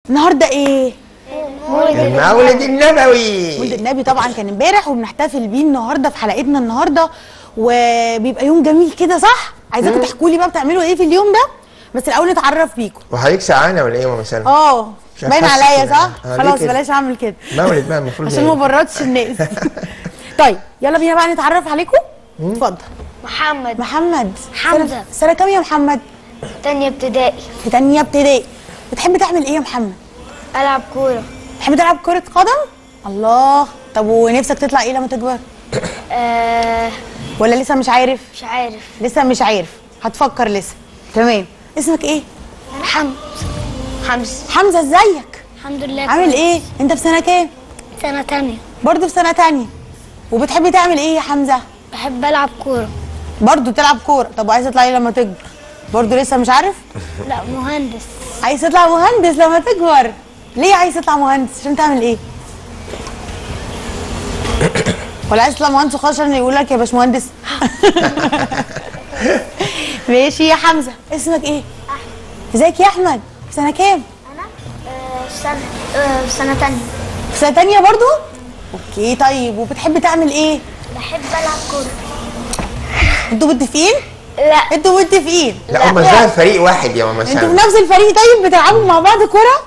النهارده ايه المولد النبوي مولد النبي طبعا كان امبارح وبنحتفل بيه النهارده في حلقتنا النهارده وبيبقى يوم جميل كده صح عايزاكم تحكوا لي بقى بتعملوا ايه في اليوم ده بس الاول نتعرف بيكم وحضرتك سعانه ولا ايه يا ماما سلمى؟ اه مش باين هتحس عليا كده. صح آه، ليه خلاص كده؟ بلاش اعمل كده مولد بقى المفروض عشان ما يعني. بردش الناس طيب يلا بينا بقى نتعرف عليكم اتفضل محمد محمد حمزة. سنة- سنه كام يا محمد تانية ابتدائي في تانية ابتدائي بتحب تعمل ايه يا محمد ألعب كورة تحب تلعب كرة قدم الله طب ونفسك تطلع ايه لما تكبر آه ولا لسه مش عارف مش عارف لسه مش عارف هتفكر لسه تمام اسمك ايه حمد حمزة حمزة ازيك الحمد لله عامل كويس. ايه انت في سنة كام سنة تانية برضه في سنة تانية وبتحب تعمل ايه يا حمزة بحب ألعب كورة برضه تلعب كورة طب وعايز تطلع ايه لما تكبر برضه لسه مش عارف لا مهندس عايز تطلع مهندس لما تكبر ليه عايز تطلع مهندس عشان تعمل ايه ولا عايز تطلع مهندس وخلاص عشان يقول لك يا باشمهندس ماشي يا حمزه اسمك ايه ازيك يا احمد في سنه كام أنا سنة سنة تانية في سنه تانية برضو اوكي طيب وبتحب تعمل ايه بحب ألعب كورة انتوا متفقين لا انتوا متفقين لا هم ظاهر فريق واحد يا ماما انتوا في سلمى نفس الفريق طيب بتلعبوا مع بعض كوره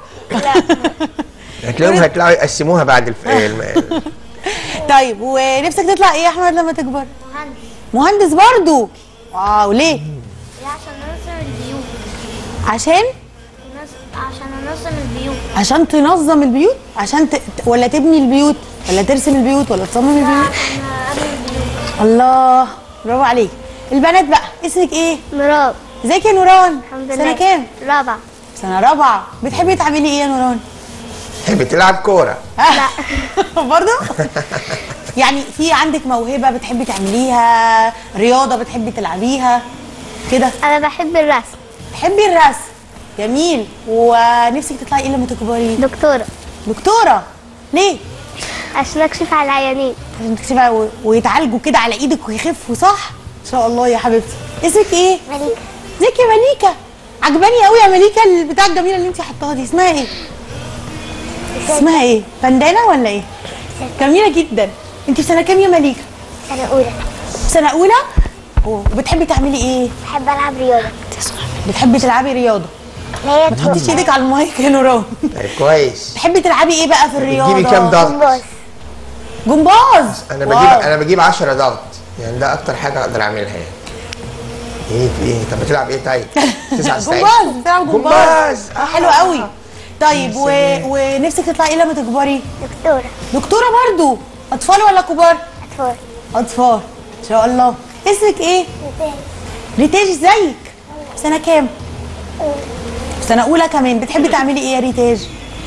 هتلاقيهم هيطلعوا يقسموها بعد الف... الم... طيب ونفسك تطلع ايه يا احمد لما تكبر مهندس مهندس برضو واو ليه ليه عشان ننظم البيوت عشان نز- عشان ننظم البيوت عشان تنظم البيوت عشان ت... ولا تبني البيوت ولا ترسم البيوت ولا تصمم البيوت عشان أبني البيوت الله برافو عليك البنات بقى اسمك ايه مراب ازيك يا نوران الحمد لله سنه كام رابعة سنه رابعه بتحبي تعملي ايه يا نوران تحب تلعب كوره لا برضه يعني في عندك موهبه بتحبي تعمليها رياضه بتحبي تلعبيها كده أنا بحب الرسم تحبي الرسم جميل ونفسك تطلعي ايه لما تكبري دكتورة دكتوره ليه عشان أكشف على العيانين عشان تكتبي و- ويتعالجوا كده على ايدك ويخفوا صح ان شاء الله يا حبيبتي اسمك ايه مليكة ازيك يا مليكه عجباني قوي يا مليكه البتاع الجميله اللي انت حطاها دي اسمها ايه اسمها ايه بندانه ولا ايه جميله جدا انت في سنه كام يا مليكه سنة أولى سنه اولى وبتحبي تعملي ايه بحب ألعب رياضة بتحبي تلعبي رياضه هي ما تحطيش ايدك على المايك يا نوران طيب كويس بتحبي تلعبي ايه بقى في الرياضه بتجيبي كام ضغط؟ جمباز جمباز انا واو. بجيب انا بجيب 10 ضغط يعني ده اكتر حاجه اقدر اعملها يعني ايه في ايه طب بتلعب ايه طيب 99 جمباز بتلعب جمباز جمباز. آه، حلو قوي طيب و... ونفسك تطلعي ايه لما تكبري دكتورة دكتوره برضو اطفال ولا كبار أطفال اطفال ان شاء الله اسمك ايه ريتاج ازيك سنه كام سنه اولى كمان بتحبي تعملي ايه يا ريتاج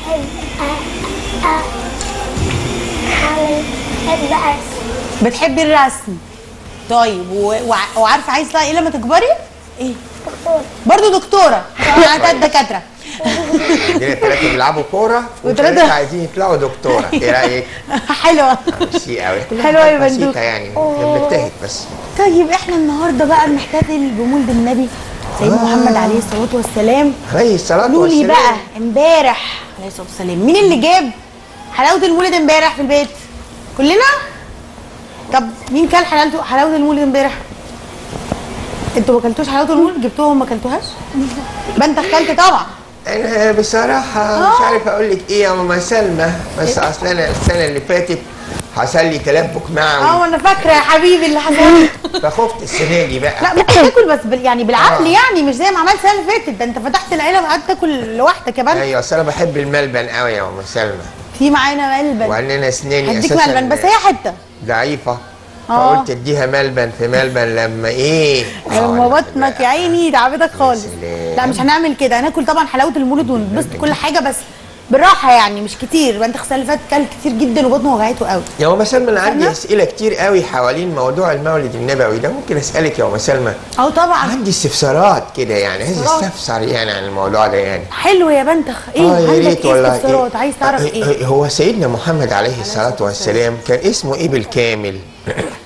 بحب أرسم بتحبي الرسم طيب و... وع- وعارفه عايزه تطلعي ايه لما تكبري ايه دكتورة برضو دكتوره مع تلات دكاتره عندنا ثلاثه بيلعبوا كوره وتلاتة- وثلاثه عايزين يطلعوا دكتوره ايه رايك؟ حلوه ميرسي قوي حلوة يا بندوق. بسيطه يعني احنا بنجتهد بس طيب احنا النهارده بقى بنحتفل بمولد النبي سيدنا محمد عليه الصلاه والسلام عليه الصلاه قولوا لي والسلام بقى امبارح عليه الصلاه والسلام مين اللي جاب حلاوه المولد امبارح في البيت كلنا طب مين كل حلاوه حلاوه المولد امبارح انتوا ما اكلتوش حلاوه المولد جبتوها وما اكلتوهاش يبقى انت اكلت طبعا انا بصراحه مش عارف اقول لك ايه يا ماما سلمى بس اصل انا السنه اللي فاتت حصل لي تلبك معوي اه انا فاكره يا حبيبي اللي حصل فخفت السنه دي بقى لا ممكن تاكل بس بال يعني بالعقل آه. يعني مش زي ما عملت السنه اللي فاتت ده انت فتحت العيله وقعدت تاكل لوحدك يا بنت ايوه اصل انا بحب الملبن قوي يا ماما سلمى في معانا ملبن وان انا اسناني هديك اساسا ملبن بس هي حته ضعيفه آه. فقلت اديها ملبن في ملبن لما ايه لما آه، بطنك يا عيني تعبتك خالص سلام. لا مش هنعمل كده هناكل طبعا حلاوه المولد ونبسط كل حاجه بس بالراحه يعني مش كتير يبقى انت السنه اللي فاتت كل كتير جدا وبطنه وجعته قوي يا ماما سلمى انا عندي سلمى؟ اسئله كتير قوي حوالين موضوع المولد النبوي ده ممكن اسالك يا ماما سلمى اه طبعا عندي استفسارات كده يعني عايز استفسارات. استفسر يعني عن الموضوع ده يعني حلو يا بنتخ ايه اه يا عندك ريت ايه والله استفسارات عايز تعرف ايه هو سيدنا محمد عليه الصلاه والسلام كان اسمه ايه بالكامل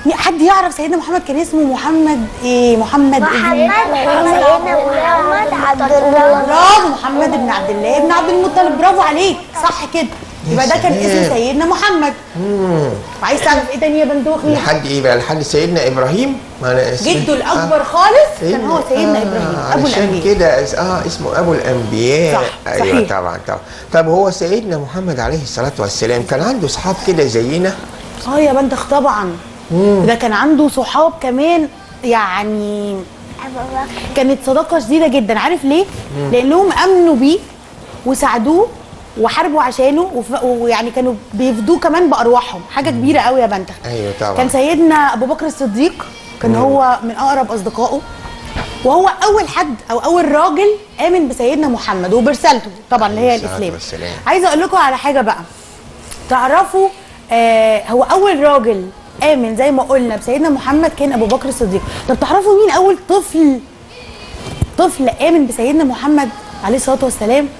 مي- حد يعرف سيدنا محمد كان اسمه محمد ايه محمد محمد إيه؟ سيدنا محمد عبد الله برافو محمد بن عبد الله بن عبد المطلب برافو عليك صح كده يبقى ده كان سلام. اسم سيدنا محمد وعايز تعرف ايه تاني يا بندوخي لحد ايه بقى لحد سيدنا ابراهيم ما انا اسمي جده آه. الاكبر خالص كان هو سيدنا ابراهيم ابو علشان الانبياء كده اس- اه اسمه ابو الانبياء صح، ايوه صحيح. طبعا طبعا طب هو سيدنا محمد عليه الصلاه والسلام كان عنده اصحاب كده زينا اه يا بندخ طبعا ده كان عنده صحاب كمان يعني أبو بكر كانت صداقه شديده جدا عارف ليه لانهم امنوا بيه وساعدوه وحاربوا عشانه وف- ويعني كانوا بيفدوه كمان بارواحهم حاجه كبيره قوي يا بنتخ ايوه طبعا كان سيدنا ابو بكر الصديق كان هو من اقرب اصدقائه وهو اول حد او اول راجل امن بسيدنا محمد وبرسالته طبعا اللي هي عليه الصلاة الاسلام والسلام. عايزه اقول لكم على حاجه بقى تعرفوا آه هو اول راجل امن زي ما قلنا بسيدنا محمد كان ابو بكر الصديق طب تعرفوا مين اول طفل طفل امن بسيدنا محمد عليه الصلاه والسلام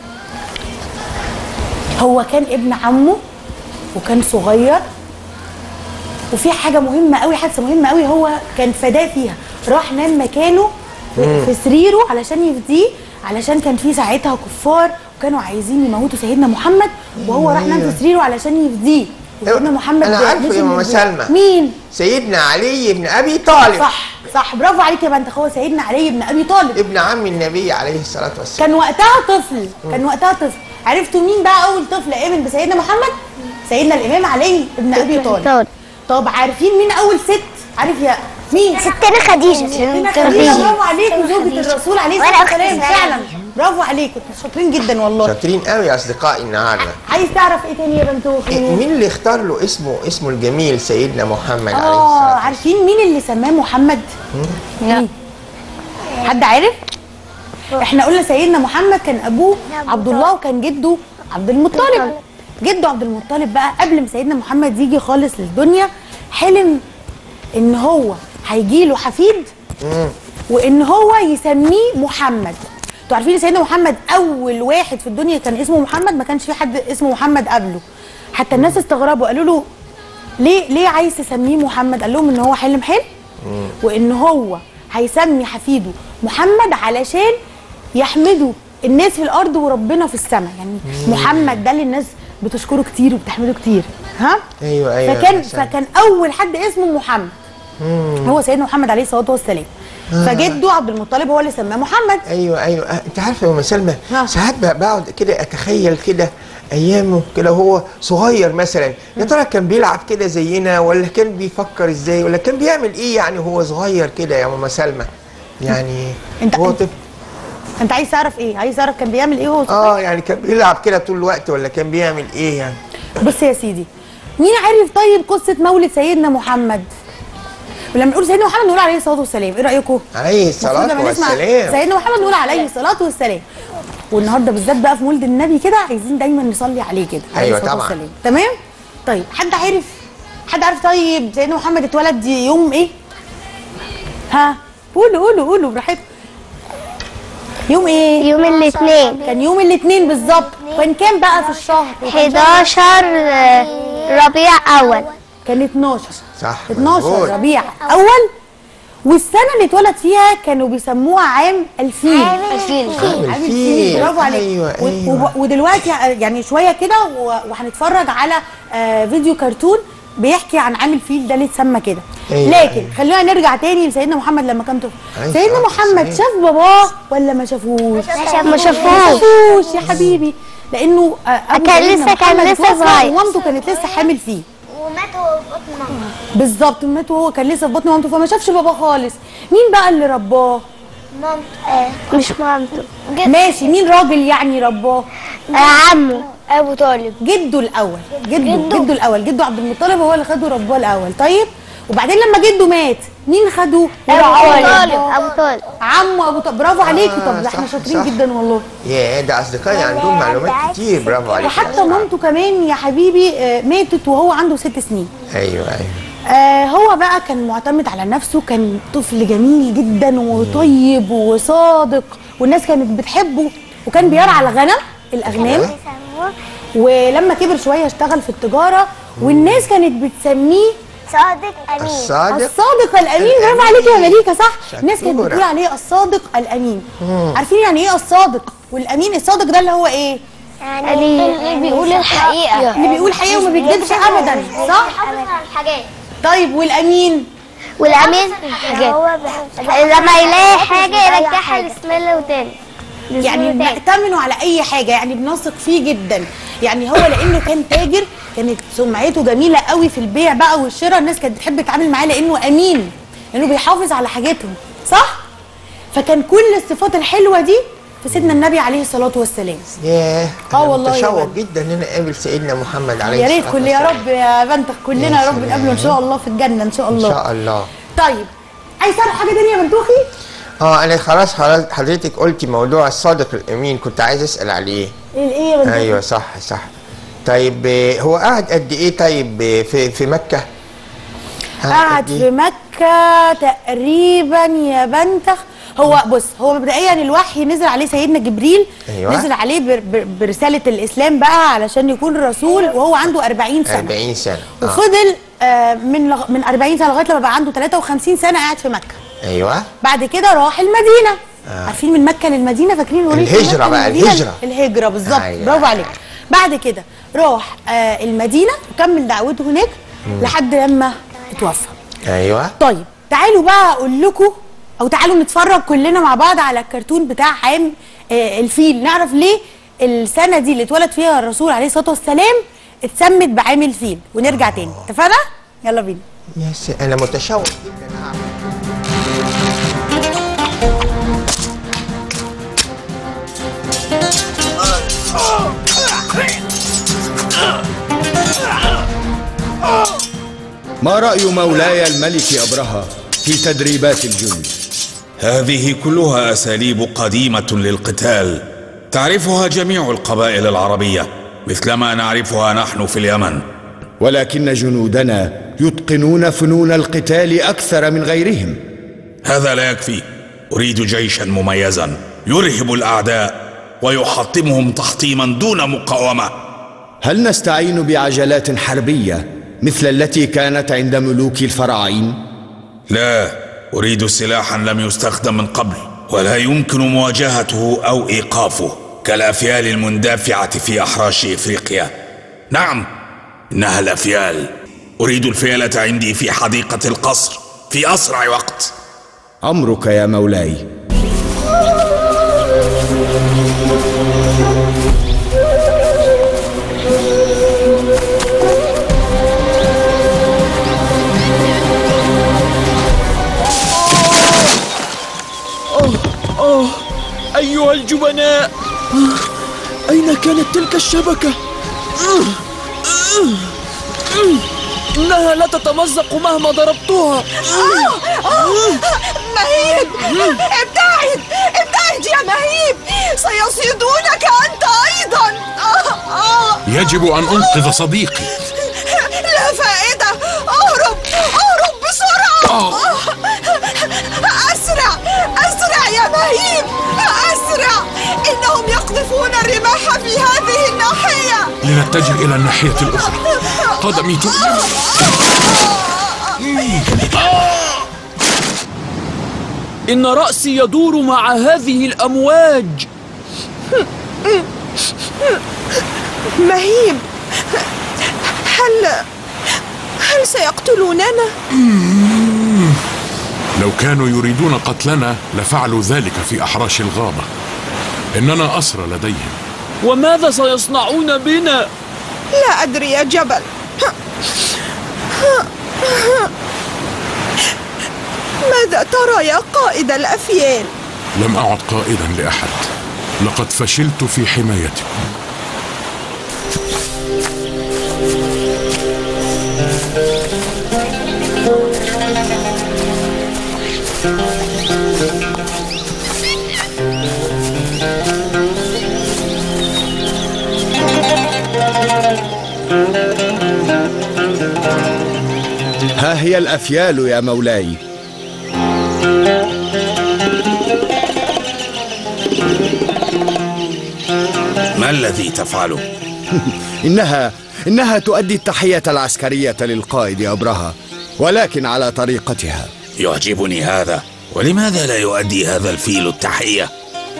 هو كان ابن عمه وكان صغير وفي حاجه مهمه قوي حادثه مهمه قوي هو كان فداه فيها راح نام مكانه في في سريره علشان يفديه علشان كان في ساعتها كفار وكانوا عايزين يموتوا سيدنا محمد وهو راح نام في سريره علشان يفديه وسيدنا محمد أنا عارفه مشي يا من ماما البيت. سلمى. مين سيدنا علي بن ابي طالب صح صح برافو عليك يا بنت هو سيدنا علي بن ابي طالب ابن عم النبي عليه الصلاه والسلام كان وقتها طفل كان وقتها طفل عرفتوا مين بقى اول طفل امن بسيدنا محمد سيدنا الامام علي بن ابي طالب طالب. طب عارفين مين اول ست عارف يا مين ستنا خديجة ستنا خديجه برافو عليك وزوجة الرسول عليه وأنا الصلاه أخت والسلام زينب. فعلا برافو عليك كنتوا شاطرين جدا والله شاطرين قوي يا اصدقائي النهارده عايز تعرف ايه تاني يا بنتوخي إيه، مين اللي اختار له اسمه اسمه الجميل سيدنا محمد عليه اه الصلاه والسلام عارفين مين اللي سماه محمد مين حد عارف احنا قلنا سيدنا محمد كان ابوه عبد الله وكان جده عبد المطلب جده عبد المطلب بقى قبل ما سيدنا محمد يجي خالص للدنيا حلم ان هو هيجي له حفيد وان هو يسميه محمد انتوا عارفين إن سيدنا محمد اول واحد في الدنيا كان اسمه محمد ما كانش في حد اسمه محمد قبله حتى الناس استغربوا قالوا له ليه ليه عايز تسميه محمد قال لهم ان هو حلم حلم وان هو هيسمي حفيده محمد علشان يحمدوا الناس في الارض وربنا في السماء يعني محمد ده اللي الناس بتشكره كتير وبتحمده كتير ها ايوه ايوه فكان يا سلام. فكان اول حد اسمه محمد هو سيدنا محمد عليه الصلاه والسلام فجده عبد المطلب هو اللي سماه محمد ايوه ايوه آه، انت عارفه يا ام سلمى ها. ساعات ب- بقعد كده اتخيل كده ايامه كده هو صغير مثلا يا ترى كان بيلعب كده زينا ولا كان بيفكر ازاي ولا كان بيعمل ايه يعني هو صغير كده يا ماما سلمى يعني أنت- هو أنت- طفل انت عايز تعرف ايه عايز تعرف كان بيعمل ايه وهو صغير اه يعني كان بيلعب كده طول الوقت ولا كان بيعمل ايه يعني بص يا سيدي مين عارف طيب قصه مولد سيدنا محمد ولما نقول سيدنا محمد نقول عليه الصلاه والسلام ايه رايكم عليه المفروض الصلاه لما نسمع والسلام سيدنا محمد نقول عليه الصلاه والسلام والنهارده بالذات بقى في مولد النبي كده عايزين دايما نصلي عليه كده عليه أيوة الصلاه طبعاً. والسلام تمام طيب حد عارف حد عارف طيب سيدنا محمد اتولد يوم ايه ها قولوا قولوا قولوا براحتكم يوم ايه يوم الاثنين كان يوم الاثنين بالظبط كان كام بقى في الشهر 11 ربيع أول كان 12 صح 12 مظبوط. ربيع اول والسنه اللي اتولد فيها كانوا بيسموها عام الفيل الفيل عام عام الفيل. برافو عليك أيوة، و- أيوة. وب- ودلوقتي يعني شويه كده و- وهنتفرج على آه، فيديو كرتون بيحكي عن عام الفيل ده ليه اتسمى كده أيوة، لكن أيوة. خلينا نرجع تاني لسيدنا محمد لما كان طفل عليه سيدنا الصلاة محمد والسلام. شاف باباه ولا ما شافوش ما شافوش. شافوش يا حبيبي لانه آه، أبو كان سيدنا لسه- كان محمد لسه اتوفى صغير. ومامته كانت لسه حامل فيه وماتوا في بطن ماما بالظبط مات وهو كان لسه في بطن مامته فما شافش بابا خالص مين بقى اللي رباه مامته مش مامته ماشي مين راجل يعني رباه عمه أبو طالب جده الاول جده جده الاول جده عبد المطلب هو اللي خده رباه الاول طيب وبعدين لما جده مات مين خده أبو ورعاه؟ طالب أبو طالب عمه ابو طالب برافو عليكي آه، طب ده احنا صح، شاطرين صح. جدا والله يا ده اصدقائي عندهم معلومات كتير برافو عليك وحتى مامته كمان يا حبيبي آه، ماتت وهو عنده ست سنين ايوه ايوه آه هو بقى كان معتمد على نفسه كان طفل جميل جدا وطيب وصادق والناس كانت بتحبه وكان بيرعى الغنم الاغنام ولما كبر شويه اشتغل في التجاره والناس كانت بتسميه صادق أمين الصادق الصادق الامين برافو عليك يا مليكه صح شطورة. الناس كانت بتقول عليه الصادق الامين عارفين يعني ايه الصادق والامين الصادق ده اللي هو ايه يعني اللي بيقول الحقيقة اللي بيقول حقيقه وما بيكذبش ابدا صح الحاجات طيب والامين والأمين لما يلاقي حاجة يرجعها لسميلة وتاني يعني بنأتمنه على اي حاجه يعني بنثق فيه جدا يعني هو لانه كان تاجر كانت سمعته جميله قوي في البيع بقى والشراء الناس كانت بتحب تتعامل معاه لانه امين لانه بيحافظ على حاجاتهم صح فكان كل الصفات الحلوه دي في سيدنا النبي عليه الصلاه والسلام ياه آه أنا والله يا متشوق ولد. جدا ان انا اقابل سيدنا محمد عليه يا ريت الصلاه كل يا والسلام. رب يا بنتك كلنا يا يا رب سلام. نقابله ان شاء الله في الجنه ان شاء ان الله شاء الله طيب عايز تعرف حاجه تانية يا بنتوخي اه انا خلاص خلاص حضرتك قلتي موضوع الصادق الامين كنت عايز اسال عليه ايه ايه يا بنتوخي ايوه صح صح طيب آه، هو قعد قد ايه طيب آه، في في مكه قعد قد إيه؟ في مكة تقريبا يا بنتخ هو بص هو مبدئيا الوحي نزل عليه سيدنا جبريل أيوة. نزل عليه بر بر برسالة الإسلام بقى علشان يكون رسول وهو عنده 40 سنة 40 سنه آه. وفضل آه من لغ... من 40 سنة لغاية لما بقى عنده 53 سنة قاعد في مكة ايوه بعد كده راح المدينة آه. عارفين من مكة للمدينة فاكرين الوليد من الهجرة مكة بقى، للمدينة؟ الهجرة. الهجرة بالظبط أيوة. برافو عليك بعد كده راح آه المدينة وكمل دعوته هناك لحد لما اتوفى ايوه طيب تعالوا بقى اقول لكم او تعالوا نتفرج كلنا مع بعض على الكرتون بتاع عام آه الفيل نعرف ليه السنه دي اللي اتولد فيها الرسول عليه الصلاه والسلام اتسمت بعام الفيل ونرجع تاني اتفقنا يلا بينا يا س... انا متشوق جدا اعرف ما رأي مولاي الملك أبرهة في تدريبات الجند؟ هذه كلها اساليب قديمه للقتال تعرفها جميع القبائل العربيه مثلما نعرفها نحن في اليمن ولكن جنودنا يتقنون فنون القتال أكثر من غيرهم هذا لا يكفي اريد جيشا مميزا يرهب الاعداء ويحطمهم تحطيما دون مقاومه هل نستعين بعجلات حربية مثل التي كانت عند ملوك الفراعين؟ لا اريد سلاحا لم يستخدم من قبل ولا يمكن مواجهته او ايقافه كالافيال المندفعه في احراش افريقيا نعم انها الافيال اريد الفيله عندي في حديقه القصر في اسرع وقت أمرك يا مولاي أيها الجبناء أين كانت تلك الشبكة؟ إنها لا تتمزق مهما ضربتها مهيب ابتعد ابتعد يا مهيب سيصيدونك أنت أيضا آه آه يجب أن أنقذ صديقي لا فائدة اهرب اهرب بسرعة أسرع أسرع يا مهيب أسرع إنهم يقذفون الرماح في هذه الناحية لنتجه إلى الناحية الأخرى قدمي تؤلم إن رأسي يدور مع هذه الأمواج مهيب هل هل سيقتلوننا؟ لو كانوا يريدون قتلنا لفعلوا ذلك في أحراش الغابة إننا أسرى لديهم وماذا سيصنعون بنا؟ لا أدري يا جبل ماذا ترى يا قائد الأفيال؟ لم أعد قائدا لأحد لقد فشلت في حمايتكم ها هي الأفيال يا مولاي ما الذي تفعله إنها إنها تؤدي التحية العسكرية للقائد أبرهة ولكن على طريقتها يعجبني هذا ولماذا لا يؤدي هذا الفيل التحية؟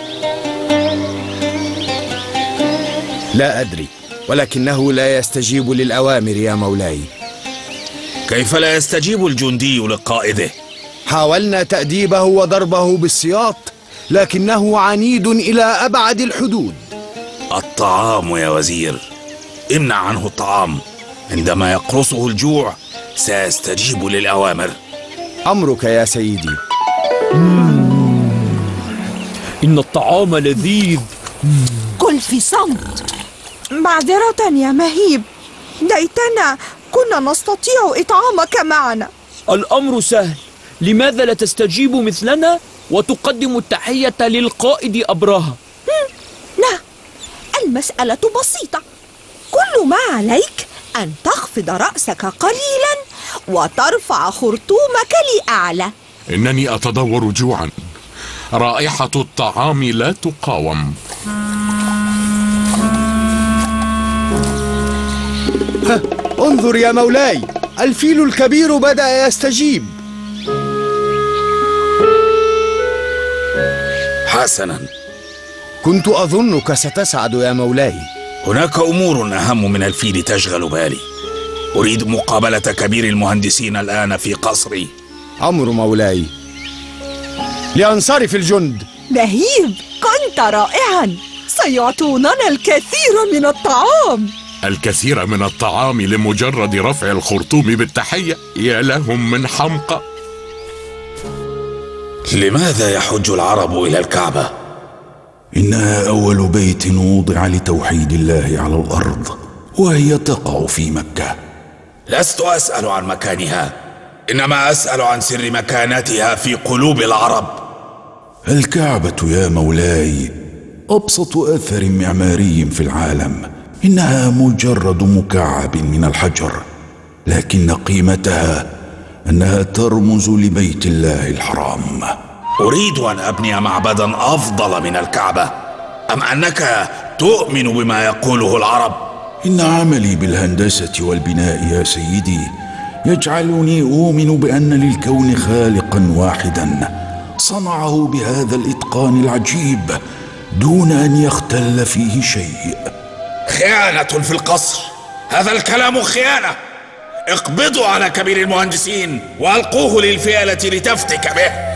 لا أدري ولكنه لا يستجيب للأوامر يا مولاي كيف لا يستجيب الجندي لقائده؟ حاولنا تأديبه وضربه بالسياط لكنه عنيد إلى أبعد الحدود الطعام يا وزير امنع عنه الطعام عندما يقرصه الجوع سيستجيب للأوامر أمرك يا سيدي إن الطعام لذيذ كل في صمت معذرة يا مهيب ليتنا كنا نستطيع إطعامك معنا الأمر سهل لماذا لا تستجيب مثلنا وتقدم التحية للقائد أبرهة نعم المسألة بسيطة كل ما عليك أن تخفض رأسك قليلا وترفع خرطومك لأعلى إنني أتدور جوعا رائحة الطعام لا تقاوم انظر يا مولاي الفيل الكبير بدأ يستجيب حسنا كنت أظنك ستسعد يا مولاي هناك أمور أهم من الفيل تشغل بالي أريد مقابلة كبير المهندسين الآن في قصري أمر مولاي لينصرف الجند مهيب كنت رائعا سيعطوننا الكثير من الطعام الكثير من الطعام لمجرد رفع الخرطوم بالتحية يا لهم من حمقى لماذا يحج العرب إلى الكعبة؟ إنها أول بيت وضع لتوحيد الله على الأرض وهي تقع في مكة لست أسأل عن مكانها إنما أسأل عن سر مكانتها في قلوب العرب الكعبة يا مولاي أبسط أثر معماري في العالم إنها مجرد مكعب من الحجر لكن قيمتها أنها ترمز لبيت الله الحرام أريد أن أبني معبدا أفضل من الكعبة أم أنك تؤمن بما يقوله العرب؟ إن عملي بالهندسة والبناء يا سيدي يجعلني أؤمن بأن للكون خالقا واحدا صنعه بهذا الإتقان العجيب دون أن يختل فيه شيء خيانة في القصر هذا الكلام خيانة اقبضوا على كبير المهندسين وألقوه للفئلة لتفتك به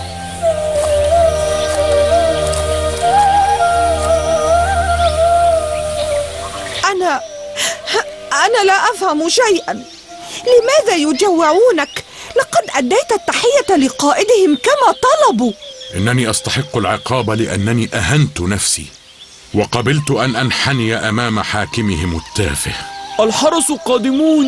أنا أنا لا أفهم شيئا لماذا يجوعونك؟ لقد أديت التحية لقائدهم كما طلبوا إنني أستحق العقاب لأنني أهنت نفسي وقبلت أن أنحني أمام حاكمهم التافه الحرس قادمون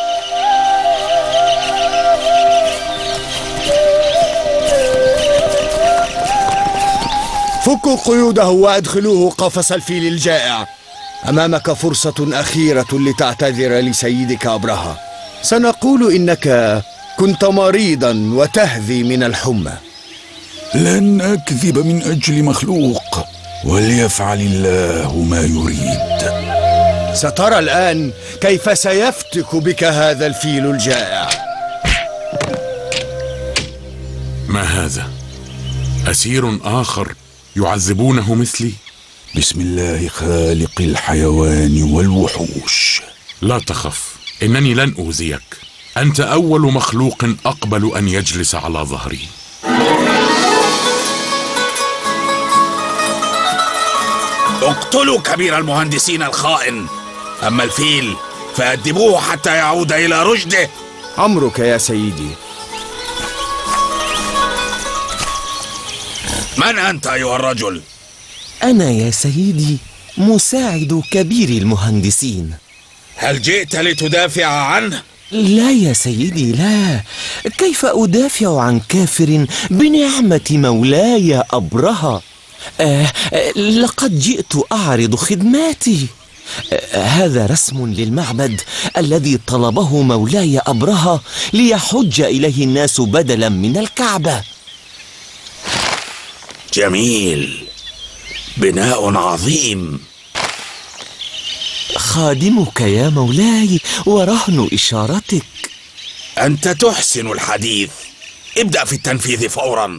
فكوا قيوده وادخلوه قفص الفيل الجائع امامك فرصه اخيره لتعتذر لسيدك ابرهه سنقول انك كنت مريضا وتهذي من الحمى لن أكذب من أجل مخلوق وليفعل الله ما يريد سترى الان كيف سيفتك بك هذا الفيل الجائع ما هذا أسير آخر يعذبونه مثلي بسم الله خالق الحيوان والوحوش لا تخف إنني لن أوذيك أنت أول مخلوق أقبل أن يجلس على ظهري اقتلوا كبير المهندسين الخائن أما الفيل فأدبوه حتى يعود إلى رشده امرك يا سيدي من أنت أيها الرجل؟ أنا يا سيدي مساعد كبير المهندسين هل جئت لتدافع عنه؟ لا يا سيدي لا كيف أدافع عن كافر بنعمة مولاي أبرهة آه آه، لقد جئت أعرض خدماتي آه هذا رسم للمعبد الذي طلبه مولاي أبرهة ليحج إليه الناس بدلا من الكعبة جميل بناء عظيم خادمك يا مولاي ورهن إشارتك أنت تحسن الحديث ابدأ في التنفيذ فورا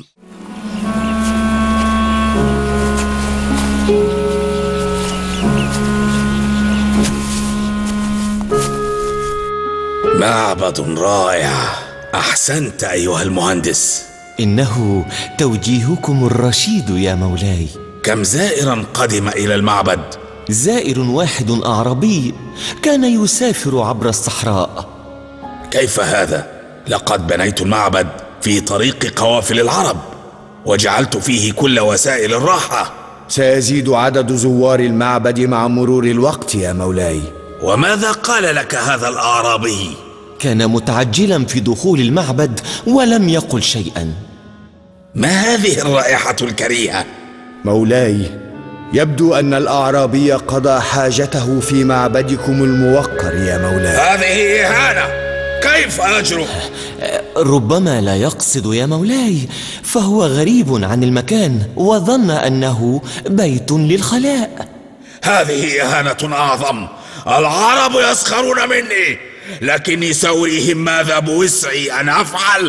معبد رائع أحسنت أيها المهندس إنه توجيهكم الرشيد يا مولاي كم زائرا قدم إلى المعبد؟ زائر واحد أعربي كان يسافر عبر الصحراء كيف هذا؟ لقد بنيت المعبد في طريق قوافل العرب وجعلت فيه كل وسائل الراحة سيزيد عدد زوار المعبد مع مرور الوقت يا مولاي وماذا قال لك هذا الأعرابي؟ كان متعجلا في دخول المعبد ولم يقل شيئا ما هذه الرائحة الكريهة؟ مولاي يبدو أن الأعرابي قضى حاجته في معبدكم الموقر يا مولاي هذه إهانة كيف أجرؤ؟ ربما لا يقصد يا مولاي فهو غريب عن المكان وظن أنه بيت للخلاء هذه إهانة أعظم العرب يسخرون مني لكني سأريهم ماذا بوسعي أن أفعل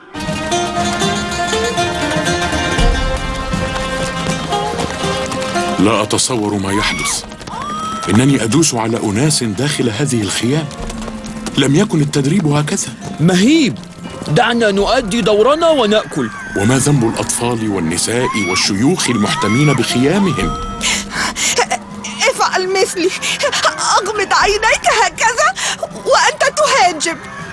لا أتصور ما يحدث إنني أدوس على أناس داخل هذه الخيام لم يكن التدريب هكذا مهيب دعنا نؤدي دورنا ونأكل وما ذنب الأطفال والنساء والشيوخ المحتمين بخيامهم افعل مثلي أغمض عينيك هكذا وأنت تهاجم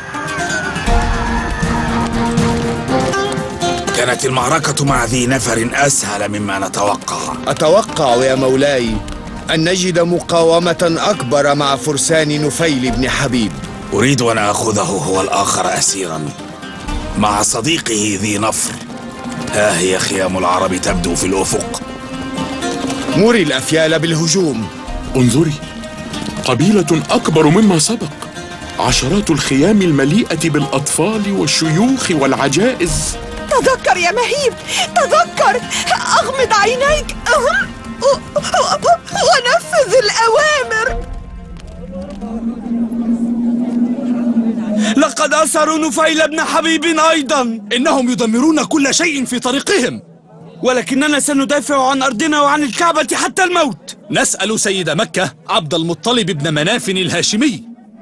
كانت المعركة مع ذي نفر أسهل مما نتوقع أتوقع يا مولاي أن نجد مقاومة أكبر مع فرسان نفيل بن حبيب أريد أن أخذه هو الآخر أسيرا مع صديقه ذي نفر ها هي خيام العرب تبدو في الأفق مري الأفيال بالهجوم انظري قبيلة أكبر مما سبق عشرات الخيام المليئة بالأطفال والشيوخ والعجائز تذكر يا مهيب تذكر أغمض عينيك أهم. ونفذ الأوامر لقد أسروا نفيل بن حبيب أيضا إنهم يدمرون كل شيء في طريقهم ولكننا سندافع عن أرضنا وعن الكعبة حتى الموت نسأل سيد مكة عبد المطلب بن مناف الهاشمي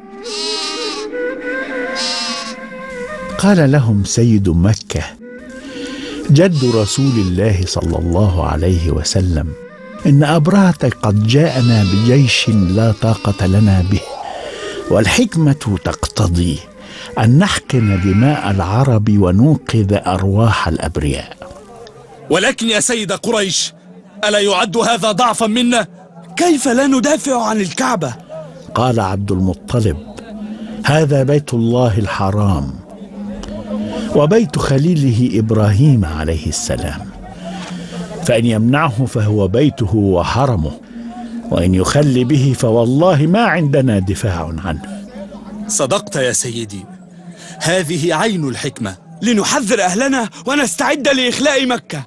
قال لهم سيد مكة جد رسول الله صلى الله عليه وسلم إن أبرهة قد جاءنا بجيش لا طاقة لنا به والحكمة تقتضي أن نحقن دماء العرب وننقذ أرواح الأبرياء ولكن يا سيد قريش ألا يعد هذا ضعفا منا؟ كيف لا ندافع عن الكعبة؟ قال عبد المطلب هذا بيت الله الحرام وبيت خليله ابراهيم عليه السلام فان يمنعه فهو بيته وحرمه وان يخل به فوالله ما عندنا دفاع عنه صدقت يا سيدي هذه عين الحكمة لنحذر أهلنا ونستعد لإخلاء مكة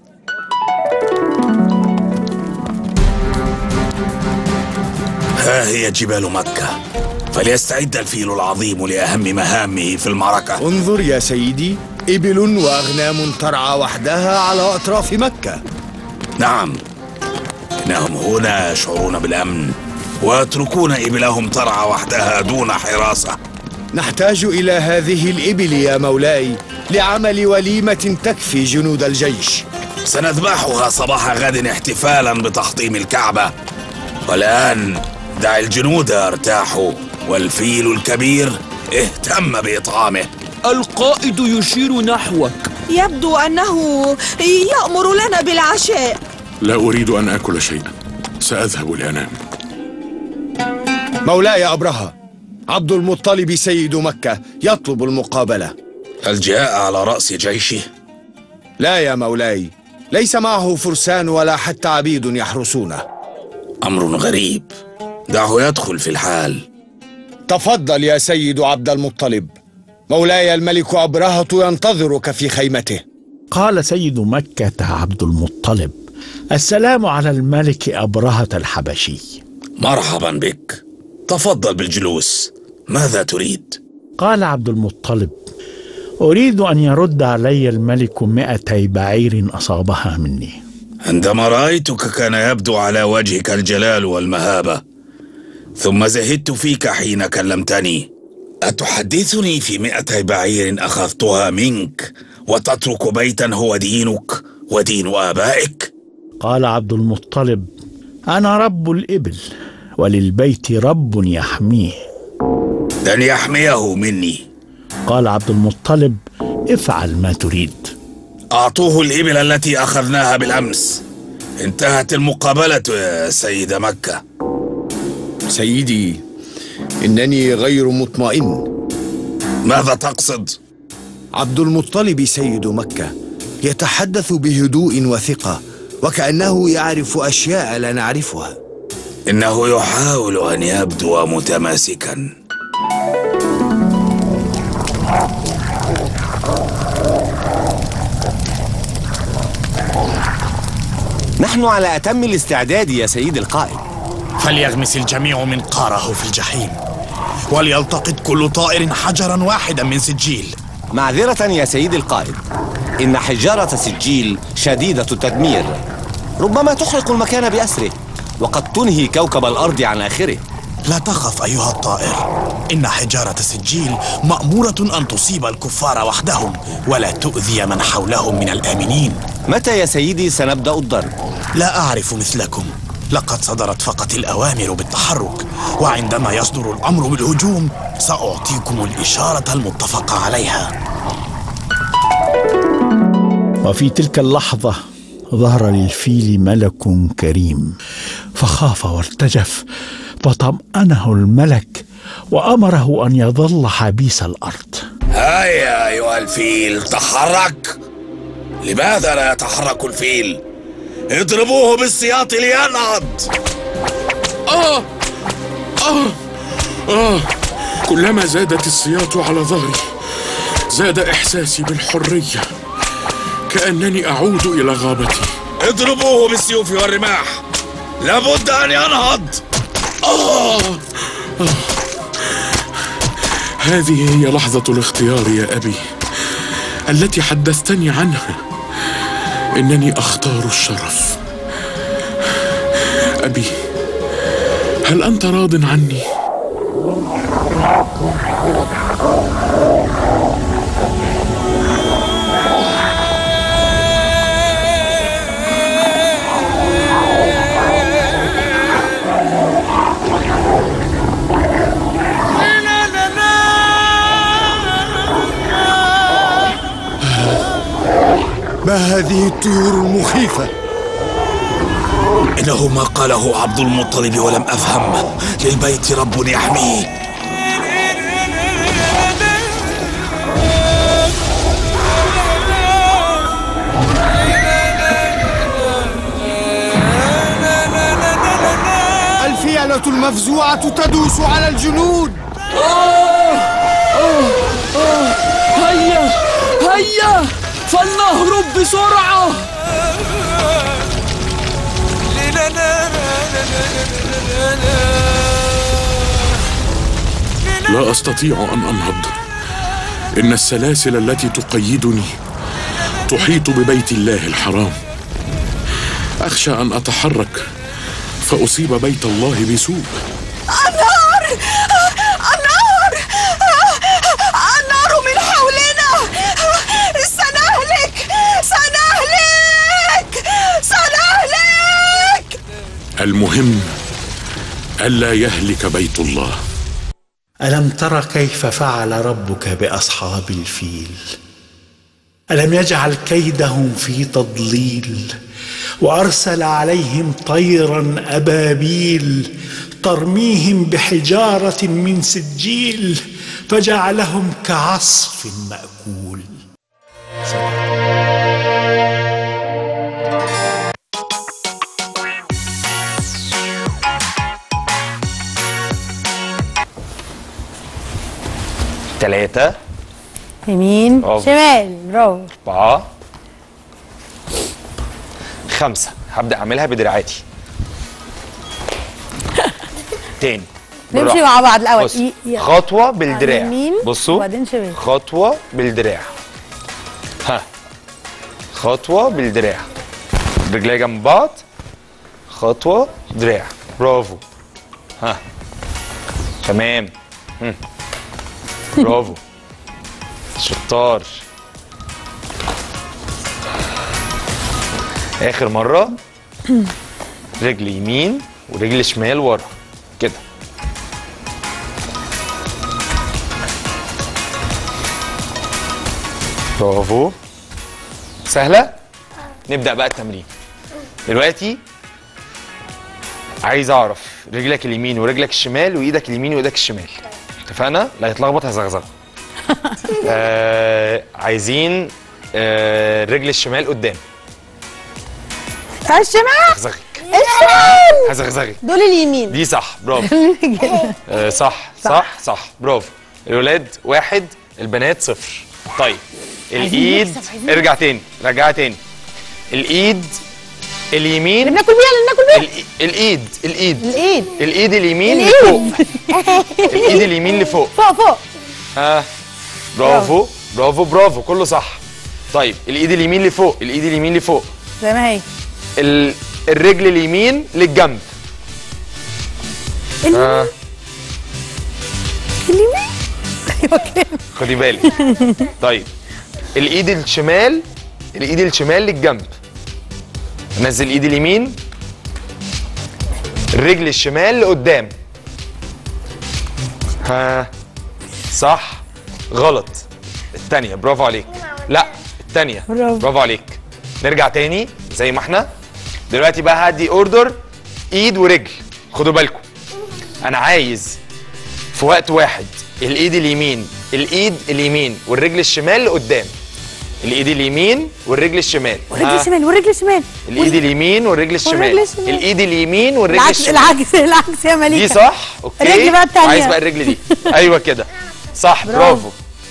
ها هي جبال مكة فليستعد الفيل العظيم لأهم مهامه في المعركة انظر يا سيدي إبل وأغنام ترعى وحدها على أطراف مكة نعم إنهم هنا يشعرون بالأمن ويتركون إبلهم ترعى وحدها دون حراسة نحتاج إلى هذه الإبل يا مولاي لعمل وليمة تكفي جنود الجيش سنذبحها صباح غد احتفالا بتحطيم الكعبة والآن دع الجنود يرتاحوا والفيل الكبير اهتم بإطعامه القائد يشير نحوك يبدو أنه يأمر لنا بالعشاء لا أريد أن آكل شيئا سأذهب لأنام مولاي أبرهة عبد المطلب سيد مكة يطلب المقابلة هل جاء على رأس جيشه؟ لا يا مولاي ليس معه فرسان ولا حتى عبيد يحرسونه أمر غريب دعه يدخل في الحال تفضل يا سيد عبد المطلب مولاي الملك أبرهة ينتظرك في خيمته قال سيد مكة عبد المطلب السلام على الملك أبرهة الحبشي مرحبا بك تفضل بالجلوس ماذا تريد؟ قال عبد المطلب أريد أن يرد علي الملك مئتي بعير أصابها مني عندما رأيتك كان يبدو على وجهك الجلال والمهابة ثم زهدت فيك حين كلمتني أتحدثني في مئتي بعير أخذتها منك وتترك بيتا هو دينك ودين آبائك قال عبد المطلب أنا رب الإبل وللبيت رب يحميه لن يحميه مني قال عبد المطلب افعل ما تريد أعطوه الإبل التي أخذناها بالأمس انتهت المقابلة يا سيد مكة سيدي إنني غير مطمئن ماذا تقصد؟ عبد المطلب سيد مكة يتحدث بهدوء وثقة وكأنه يعرف أشياء لا نعرفها إنه يحاول أن يبدو متماسكا نحن على أتم الاستعداد يا سيد القائد فليغمس الجميع منقاره في الجحيم وليلتقط كل طائر حجرا واحدا من سجيل معذرة يا سيد القائد إن حجارة سجيل شديدة التدمير ربما تحرق المكان بأسره وقد تنهي كوكب الأرض عن آخره لا تخف أيها الطائر إن حجارة سجيل مأمورة أن تصيب الكفار وحدهم ولا تؤذي من حولهم من الآمنين متى يا سيدي سنبدأ الضرب؟ لا أعرف مثلكم لقد صدرت فقط الأوامر بالتحرك وعندما يصدر الأمر بالهجوم سأعطيكم الإشارة المتفق عليها وفي تلك اللحظة ظهر للفيل ملك كريم فخاف وارتجف فطمأنه الملك وأمره أن يظل حبيس الأرض هيا أيها الفيل تحرك لماذا لا يتحرك الفيل؟ اضربوه بالسياط لينهض آه آه آه كلما زادت السياط على ظهري زاد إحساسي بالحرية كأنني أعود إلى غابتي اضربوه بالسيوف والرماح لابد أن ينهض آه آه هذه هي لحظة الاختيار يا أبي التي حدثتني عنها إنني أختار الشرف أبي هل أنت راض عني؟ ما هذه الطيور المخيفة؟ إنه ما قاله عبد المطلب ولم أفهم للبيت رب يحميه الفيلة المفزوعة تدوس على الجنود آه آه آه هيا هيا فلنهرب بسرعة لا أستطيع أن أنهض إن السلاسل التي تقيدني تحيط ببيت الله الحرام أخشى أن أتحرك فأصيب بيت الله بسوء النار النار النار من حولنا سنهلك سنهلك سنهلك المهم ألا يهلك بيت الله ألم تر كيف فعل ربك بأصحاب الفيل ألم يجعل كيدهم في تضليل وأرسل عليهم طيرا أبابيل ترميهم بحجارة من سجيل فجعلهم كعصف مأكول ثلاثة يمين برافو. شمال برافو أربعة خمسة هبدأ أعملها بدراعاتي تاني نمشي بالراحة. مع بعض الأول بص، ي- ي- خطوة بالدراع يمين. بصوا وبعدين شمال خطوة بالدراع ها خطوة بالدراع رجلي جنب بعض خطوة دراع برافو ها تمام مم. برافو شطار آخر مرة رجل يمين ورجل شمال ورا كده برافو سهلة؟ نبدأ بقى التمرين دلوقتي عايز أعرف رجلك اليمين ورجلك الشمال وإيدك اليمين وإيدك الشمال اتفقنا؟ لا يتلخبط هزغزغ آه عايزين آه رجل الشمال قدام الشمال هزغزغك الشمال هزغزغك دول اليمين دي صح برافو آه صح صح صح برافو الولاد واحد البنات صفر طيب عايزين الايد نكسب، عايزين ارجع تاني رجعها تاني الايد اليمين ناكل بيها اللي ناكل بيها الايد الايد الايد الايد اليمين الإيد. لفوق الايد اليمين لفوق فوق فوق ها برافو برافو برافو كله صح طيب الايد اليمين لفوق الايد اليمين لفوق زي ما هي ال... الرجل اليمين للجنب ها اليمين ايوه كده خدي بالك طيب الايد الشمال الايد الشمال للجنب نزل ايد اليمين الرجل الشمال لقدام ها صح غلط التانية برافو عليك لا التانية برافو. برافو عليك نرجع تاني زي ما احنا دلوقتي بقى هدي اوردر ايد ورجل خدوا بالكم انا عايز في وقت واحد الايد اليمين الايد اليمين والرجل الشمال لقدام الايد اليمين والرجل الشمال والرجل ها؟ الشمال والرجل الشمال الايد اليمين والرجل الشمال والرجل الشمال. الايد اليمين والرجل العكس الشمال العكس العكس يا مليكه دي صح اوكي الرجل بقى التانية. عايز بقى الرجل دي ايوه كده صح برافو. برافو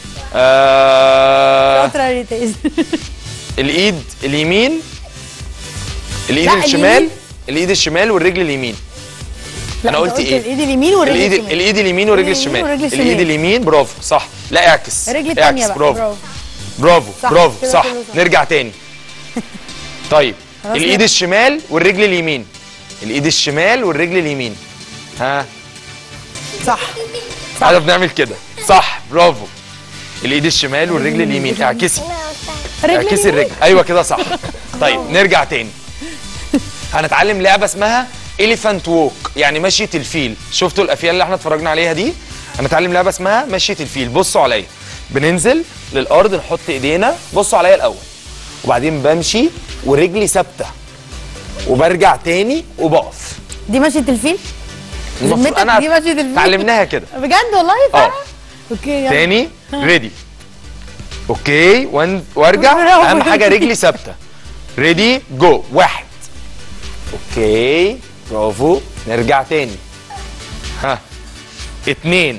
آه شاطره يا ريتاز الايد اليمين الايد لا، الشمال اليمين. الايد الشمال والرجل اليمين لا، انا أنت قلت ايه الايد اليمين والرجل الايد الشمال الايد اليمين والرجل اليمين الشمال والرجل الشمال. الايد اليمين برافو صح لا اعكس الرجل الثانيه اعكس بقى برافو برافو برافو صح، برافو كده صح كله صح. نرجع تاني طيب خلاص الايد نرجع. الشمال والرجل اليمين الايد الشمال والرجل اليمين ها صح احنا بنعمل كده صح برافو الايد الشمال والرجل اليمين اعكسي اعكسي الرجل ايوه كده صح طيب نرجع تاني هنتعلم لعبه اسمها اليفانت ووك يعني مشيه الفيل شفتوا الافيال اللي احنا اتفرجنا عليها دي هنتعلم لعبه اسمها مشيه الفيل بصوا عليا بننزل للارض نحط ايدينا بصوا عليا الاول وبعدين بمشي ورجلي ثابته وبرجع تاني وبقف دي مشية الفيل المفروض ذمتك انا دي مشية الفيل اتعلمناها كده بجد والله فعلا اوكي يلا تاني ريدي اوكي وان وارجع برافو. اهم حاجه رجلي ثابته ريدي جو واحد اوكي برافو نرجع تاني ها اتنين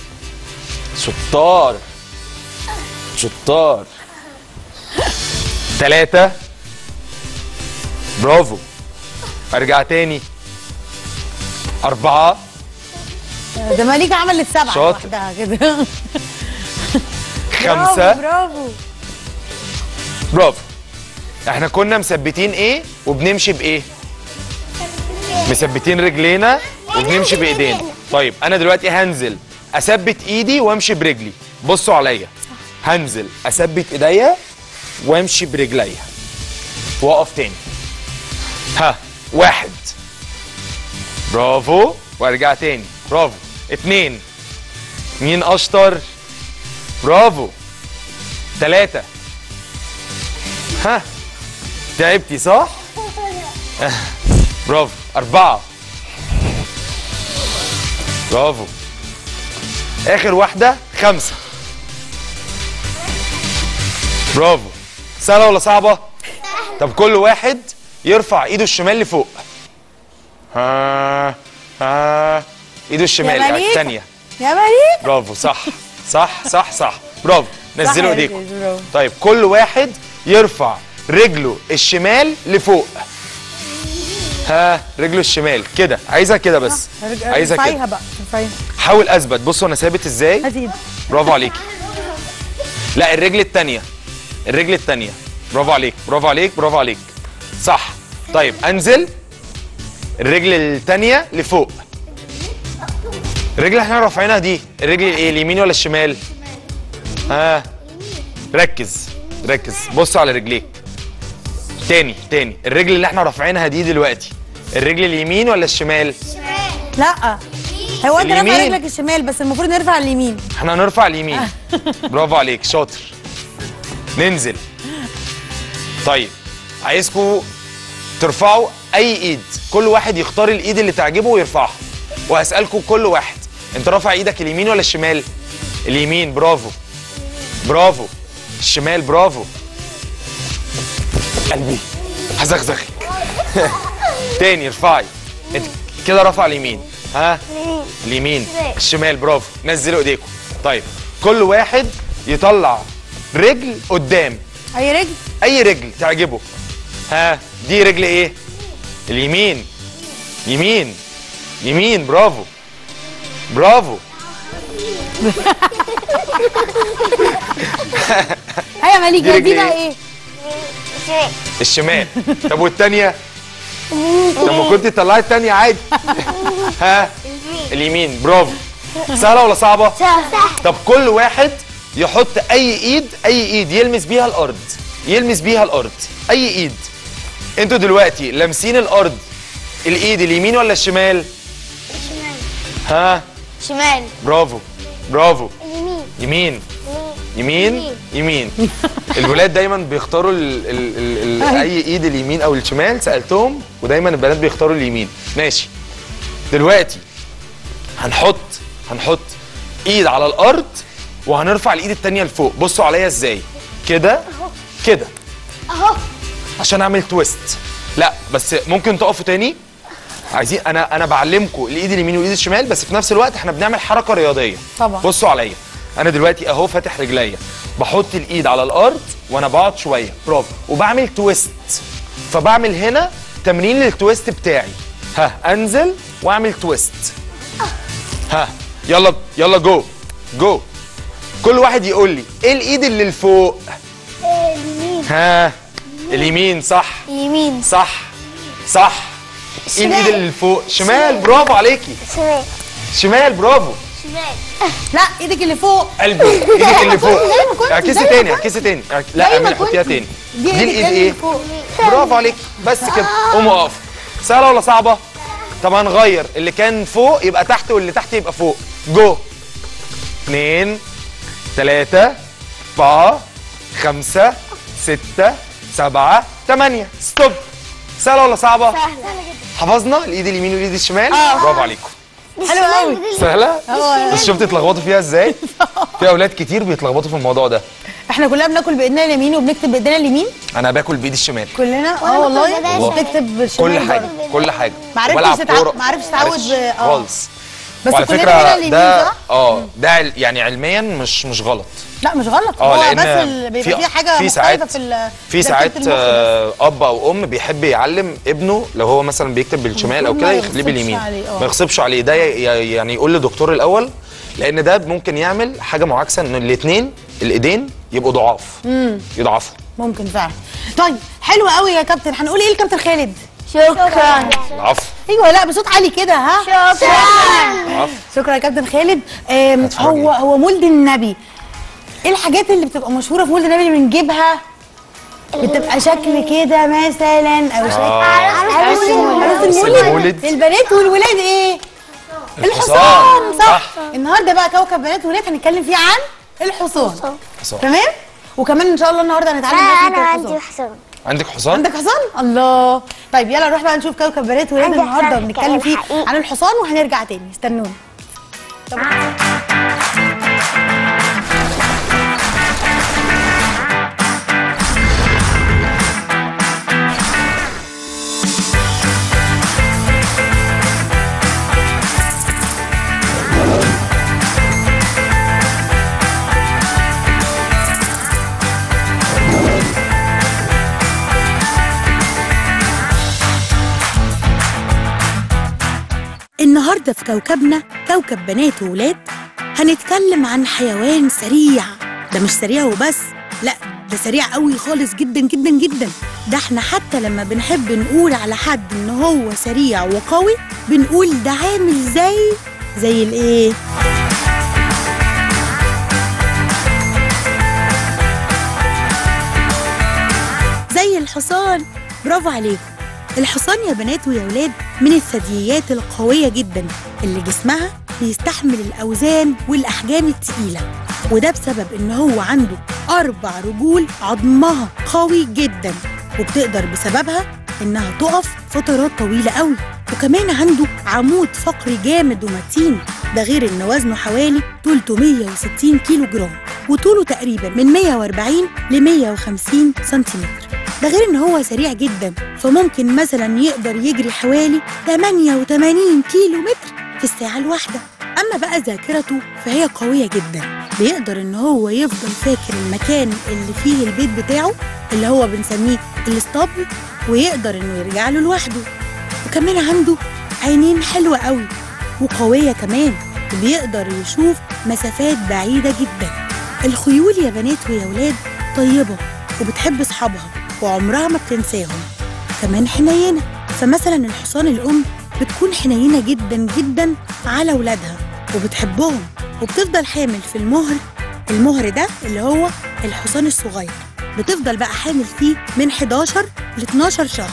شطار شطار تلاتة برافو ارجع تاني أربعة ده مليكة عملت سبعة شاطر. لوحدها كده خمسة برافو برافو احنا كنا مثبتين ايه وبنمشي بايه مثبتين رجلينا وبنمشي بايدينا طيب انا دلوقتي هنزل اثبت ايدي وامشي برجلي بصوا عليا هنزل اثبت ايديا وامشي برجليا واقف تاني ها واحد برافو وارجع تاني برافو اتنين مين اشطر برافو تلاتة ها تعبتي صح؟ برافو أربعة برافو آخر واحدة خمسة برافو سهلة ولا صعبة؟ طب كل واحد يرفع ايده الشمال لفوق ها ها ايده الشمال يا مليكة. الثانية يا مليك برافو صح صح صح صح برافو نزلوا صح يا ايديكم ريتاز، برافو. طيب كل واحد يرفع رجله الشمال لفوق ها رجله الشمال كده عايزها كده بس عايزها ارفعيها كده بقى ارفعيها حاول اثبت بصوا انا ثابت ازاي هات ايدك برافو عليكي لا الرجل التانية الرجل التانية برافو عليك برافو عليك برافو عليك صح طيب انزل الرجل التانية لفوق الرجل اللي احنا رافعينها دي الرجل الايه اليمين ولا الشمال ها آه. ركز ركز بص على رجليك تاني تاني الرجل اللي احنا رافعينها دي دلوقتي الرجل اليمين ولا الشمال لا هو انت رافع اليمين. رجلك الشمال بس المفروض نرفع اليمين احنا هنرفع اليمين برافو عليك شاطر ننزل طيب عايزكم ترفعوا اي ايد كل واحد يختار الايد اللي تعجبه ويرفعها وهسالكم كل واحد انت رافع ايدك اليمين ولا الشمال اليمين برافو برافو الشمال برافو قلبي هزغزغي تاني ارفعي انت كده رفع اليمين ها اليمين الشمال برافو نزلوا ايديكم طيب كل واحد يطلع رجل قدام اي رجل اي رجل تعجبه ها دي رجل ايه اليمين يمين يمين برافو برافو ايوه مالك دي دي, رجل دي بقى إيه؟ ايه الشمال طب والتانية طب ما كنت طلعت التانية عادي ها اليمين برافو سهلة ولا صعبة؟ طب كل واحد يحط أي إيد أي إيد يلمس بيها الأرض يلمس بيها الأرض أي إيد أنتوا دلوقتي لامسين الأرض الإيد اليمين ولا الشمال؟ ها شمال برافو برافو يمين يمين يمين يمين الولاد دايما بيختاروا ال ال ال ال اي ايد اليمين او الشمال سالتهم ودايما البنات بيختاروا اليمين ماشي دلوقتي هنحط هنحط ايد على الارض وهنرفع الايد التانية لفوق بصوا عليا ازاي كده كده اهو عشان اعمل تويست لا بس ممكن تقفوا تاني عايزين انا انا بعلمكم الايد اليمين والايد الشمال بس في نفس الوقت احنا بنعمل حركه رياضيه طبعا. بصوا عليا انا دلوقتي اهو فاتح رجليا بحط الايد على الارض وانا بقعد شويه برافو وبعمل تويست فبعمل هنا تمرين للتويست بتاعي ها انزل واعمل تويست ها يلا يلا جو جو كل واحد يقول لي ايه الايد اللي لفوق اليمين ها اليمين صح يمين صح صح ايه الايد اللي فوق شمال برافو عليكي شمال شمال برافو شمال لا ايدك اللي فوق قلبي ايدك اللي فوق زي ما كنت- اعكسي زي ما تاني كنت. اعكسي تاني اعك- زي لا ما اعملي حطيها كنت. تاني دي دي ايدك الايد اللي ايه فوق برافو عليك بس كده قوموا اقفوا سهله ولا صعبه طب هنغير اللي كان فوق يبقى تحت واللي تحت يبقى فوق جو اتنين تلاتة أربعة خمسة ستة سبعة تمانية ستوب سهلة ولا صعبة؟ سهلة جدا حفظنا الإيد اليمين والإيد الشمال؟ آه. برافو عليكم حلو قوي سهلة؟ اه بس شفت اتلخبطوا فيها ازاي؟ في أولاد كتير بيتلخبطوا في الموضوع ده احنا كلنا بناكل بايدنا اليمين وبنكتب بايدنا اليمين أنا باكل بإيدي الشمال كلنا وأنا اه والله باكل بإيديا بتكتب بالشمال كل حاجة برضه. كل حاجة ما عرفتش وبلعب تتع- كورة. ما عرفتش تتعود عرفتش ب- اه. خالص بس وعلى كلنا فكرة بايدنا اليمين ده صح؟ اه ده عل- يعني علميا مش مش غلط لا مش غلط اه هو لان بس ال- بيبقى في- فيها حاجه في مختلفه ساعات في ال- في تركيبة ساعات المخ بس. آه، اب او ام بيحب يعلم ابنه لو هو مثلا بيكتب بالشمال او المفروض كده ما يخليه يغصبش باليمين عليه، اه. ما يغصبش عليه ده ي- يعني يقول للدكتور الاول لان ده ممكن يعمل حاجه معاكسه ان الاثنين الايدين يبقوا ضعاف يضعفوا ممكن فعلا طيب حلو قوي يا كابتن هنقول ايه لكابتن خالد شكرا العفو ايوه لا بصوت عالي كده ها شكرا العفو شكرا يا كابتن خالد آم، هتفرج هو ايه؟ هو مولد النبي ايه الحاجات اللي بتبقى مشهوره في مولد النبي اللي بنجيبها بتبقى شكل كده مثلا او شكل عروس عروس المولد المولد. البنات والولاد ايه الحصان صح النهارده بقى كوكب بنات وولاد هنتكلم فيه عن الحصان حصان. تمام وكمان ان شاء الله النهارده هنتعلم انا نسمة عندي الحصان حصان عندك حصان عندك حصان الله طيب يلا نروح بقى نشوف كوكب بنات ولاد عندي النهارده حصان وبنتكلم فيه حقيقي. عن الحصان وهنرجع تاني استنونا النهارده في كوكبنا كوكب بنات وولاد هنتكلم عن حيوان سريع ده مش سريع وبس لا ده سريع قوي خالص جدا جدا جدا ده احنا حتى لما بنحب نقول على حد ان هو سريع وقوي بنقول ده عامل زي زي الايه زي الحصان برافو عليكم الحصان يا بنات ويا ولاد من الثدييات القوية جدا اللي جسمها بيستحمل الأوزان والأحجام التقيلة وده بسبب إن هو عنده أربع رجول عظمها قوي جدا وبتقدر بسببها إنها تقف فترات طويلة قوي وكمان عنده عمود فقري جامد ومتين ده غير إن وزنه حوالي 360 كيلو جرام وطوله تقريبا من 140 ل 150 سنتيمتر ده غير ان هو سريع جدا فممكن مثلا يقدر يجري حوالي 88 كيلو متر في الساعة الواحدة أما بقى ذاكرته فهي قوية جدا بيقدر ان هو يفضل فاكر المكان اللي فيه البيت بتاعه اللي هو بنسميه الاسطبل ويقدر انه يرجع له لوحده وكمان عنده عينين حلوة قوي وقوية كمان وبيقدر يشوف مسافات بعيدة جدا الخيول يا بنات ويا ولاد طيبة وبتحب أصحابها وعمرها ما بتنساهم كمان حنينة فمثلا الحصان الأم بتكون حنينة جدا جدا على ولادها وبتحبهم وبتفضل حامل في المهر المهر ده اللي هو الحصان الصغير بتفضل بقى حامل فيه من 11 ل 12 شهر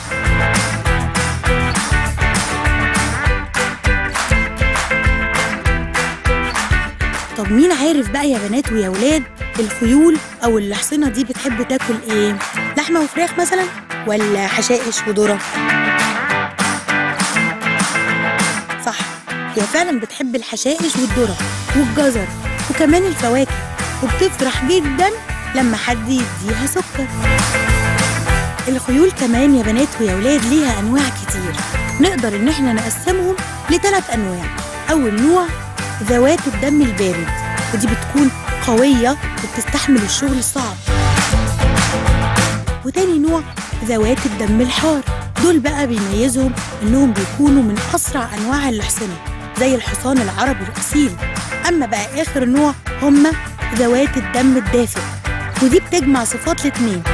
طب مين عارف بقى يا بنات ويا ولاد الخيول او الحصينه دي بتحب تاكل ايه لحمه وفراخ مثلا ولا حشائش وذره صح هي فعلا بتحب الحشائش والذره والجزر وكمان الفواكه وبتفرح جدا لما حد يديها سكر الخيول كمان يا بنات ويا ولاد ليها انواع كتير نقدر ان احنا نقسمهم لثلاث انواع اول نوع ذوات الدم البارد ودي بتكون قوية وبتستحمل الشغل الصعب وتاني نوع ذوات الدم الحار دول بقى بيميزهم انهم بيكونوا من اسرع انواع الاحصنة زي الحصان العربي الاصيل اما بقى اخر نوع هم ذوات الدم الدافئ ودي بتجمع صفات الاتنين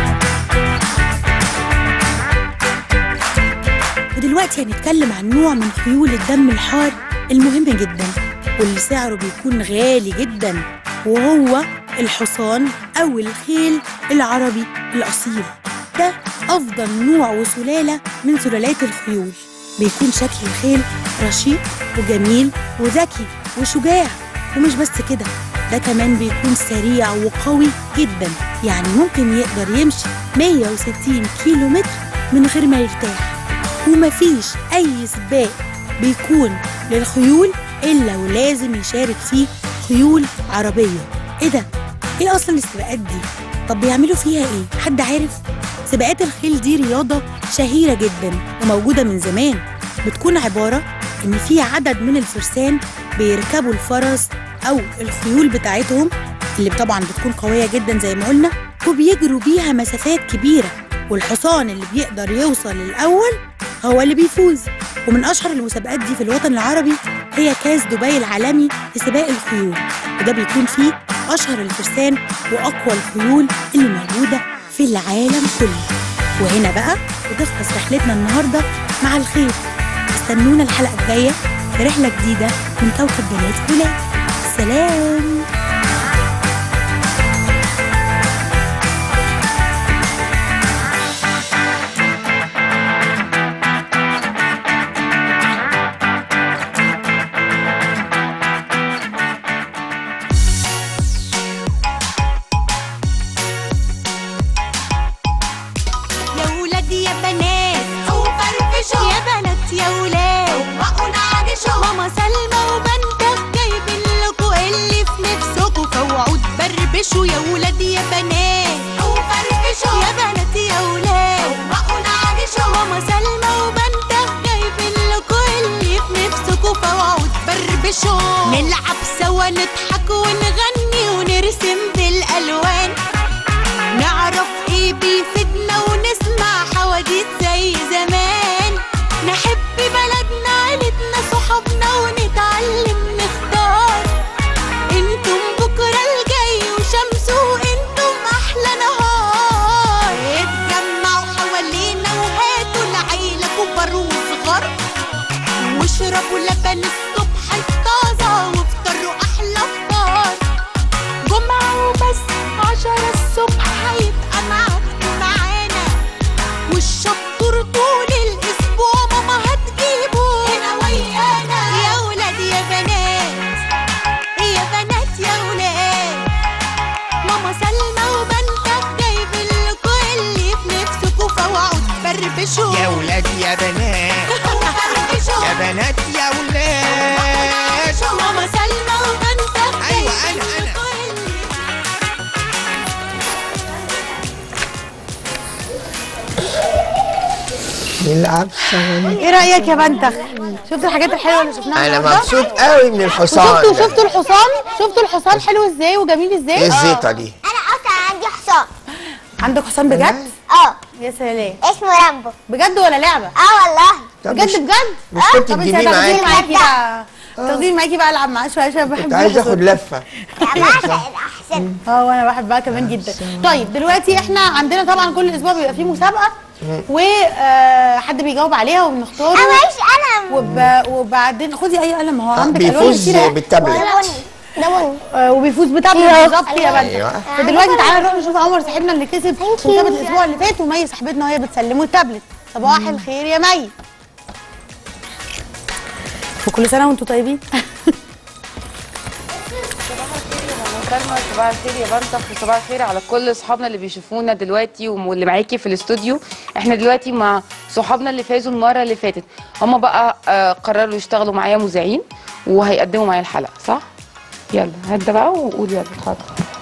ودلوقتي هنتكلم عن نوع من خيول الدم الحار المهم جدا واللي سعره بيكون غالي جدا وهو الحصان أو الخيل العربي الأصيل ده أفضل نوع وسلالة من سلالات الخيول بيكون شكل الخيل رشيق وجميل وذكي وشجاع ومش بس كده ده كمان بيكون سريع وقوي جدا يعني ممكن يقدر يمشي 160 كيلو متر من غير ما يرتاح ومفيش أي سباق بيكون للخيول إلا ولازم يشارك فيه خيول عربية إيه ده؟ إيه أصلا السباقات دي؟ طب بيعملوا فيها إيه؟ حد عارف؟ سباقات الخيل دي رياضة شهيرة جدا وموجودة من زمان بتكون عبارة إن في عدد من الفرسان بيركبوا الفرس أو الخيول بتاعتهم اللي طبعا بتكون قوية جدا زي ما قلنا وبيجروا بيها مسافات كبيرة والحصان اللي بيقدر يوصل الأول هو اللي بيفوز ومن أشهر المسابقات دي في الوطن العربي هي كاس دبي العالمي لسباق الخيول وده بيكون فيه أشهر الفرسان وأقوى الخيول اللي موجودة في العالم كله وهنا بقى بتخلص رحلتنا النهاردة مع الخيل استنونا الحلقة الجاية في رحلة جديدة من كوكب بنات ولاد سلام يا ولاد يا بنات وفرفشوا يا بنات يا ولاد ونعرشوا ماما سلمى وبنتك جايبين لكم اللي في نفسكم فاوعوا تبربشوا يا ولاد يا بنات وفرفشوا يا بنات يا ولاد ونعرشوا ماما سلمى وبنتك جايبين لكم اللي في نفسكم فاوعوا تبربشوا نلعب سوا نضحك ونغني ونرسم بالالوان نعرف ايه بيفيدنا ونسمع حواديت زي زمان نحب بلدنا عيلتنا صحابنا ونتعلم نخ نلعب سوا ايه رايك يا بنتخ شفت الحاجات الحلوه اللي شفناها انا النهاردة؟ مبسوط قوي من الحصان وشفتوا ده. شفتوا الحصان شفتوا الحصان حلو ازاي وجميل ازاي ايه الزيطه دي انا اصلا عندي حصان عندك حصان بجد اه يا سلام اسمه رامبو بجد ولا لعبه اه والله طب بجد مش- بجد مش كنت طب انت تجيبيه هتاخديني معاكي؟ معاكي بقى تاخديني معاكي بقى العب معاه شويه عشان بحب كنت عايز الحصان. اخد لفه بعشق الاحسن اه وانا بحبها كمان جدا طيب دلوقتي احنا عندنا طبعا كل اسبوع بيبقى فيه مسابقه وحد بيجاوب عليها وبنختاره انا مش انا وب... وبعدين خدي اي قلم هو آه، عندك الوان بيفوز كتير أهي. بالتابلت ده بني ده بني آه، وبيفوز بتابلت بالظبط يا بنت أيوة. فدلوقتي تعالى نروح نشوف عمر صاحبنا اللي كسب مسابقه الاسبوع اللي فات ومي صاحبتنا وهي بتسلمه التابلت صباح الخير يا مي وكل سنه وانتم طيبين سلمى صباح الخير يا بنتخ وصباح الخير على كل اصحابنا اللي بيشوفونا دلوقتي واللي معاكي في الاستوديو احنا دلوقتي مع صحابنا اللي فازوا المره اللي فاتت هم بقى آه، قرروا يشتغلوا معايا مذيعين وهيقدموا معايا الحلقه صح يلا هدا بقى وقول يلا اتفضل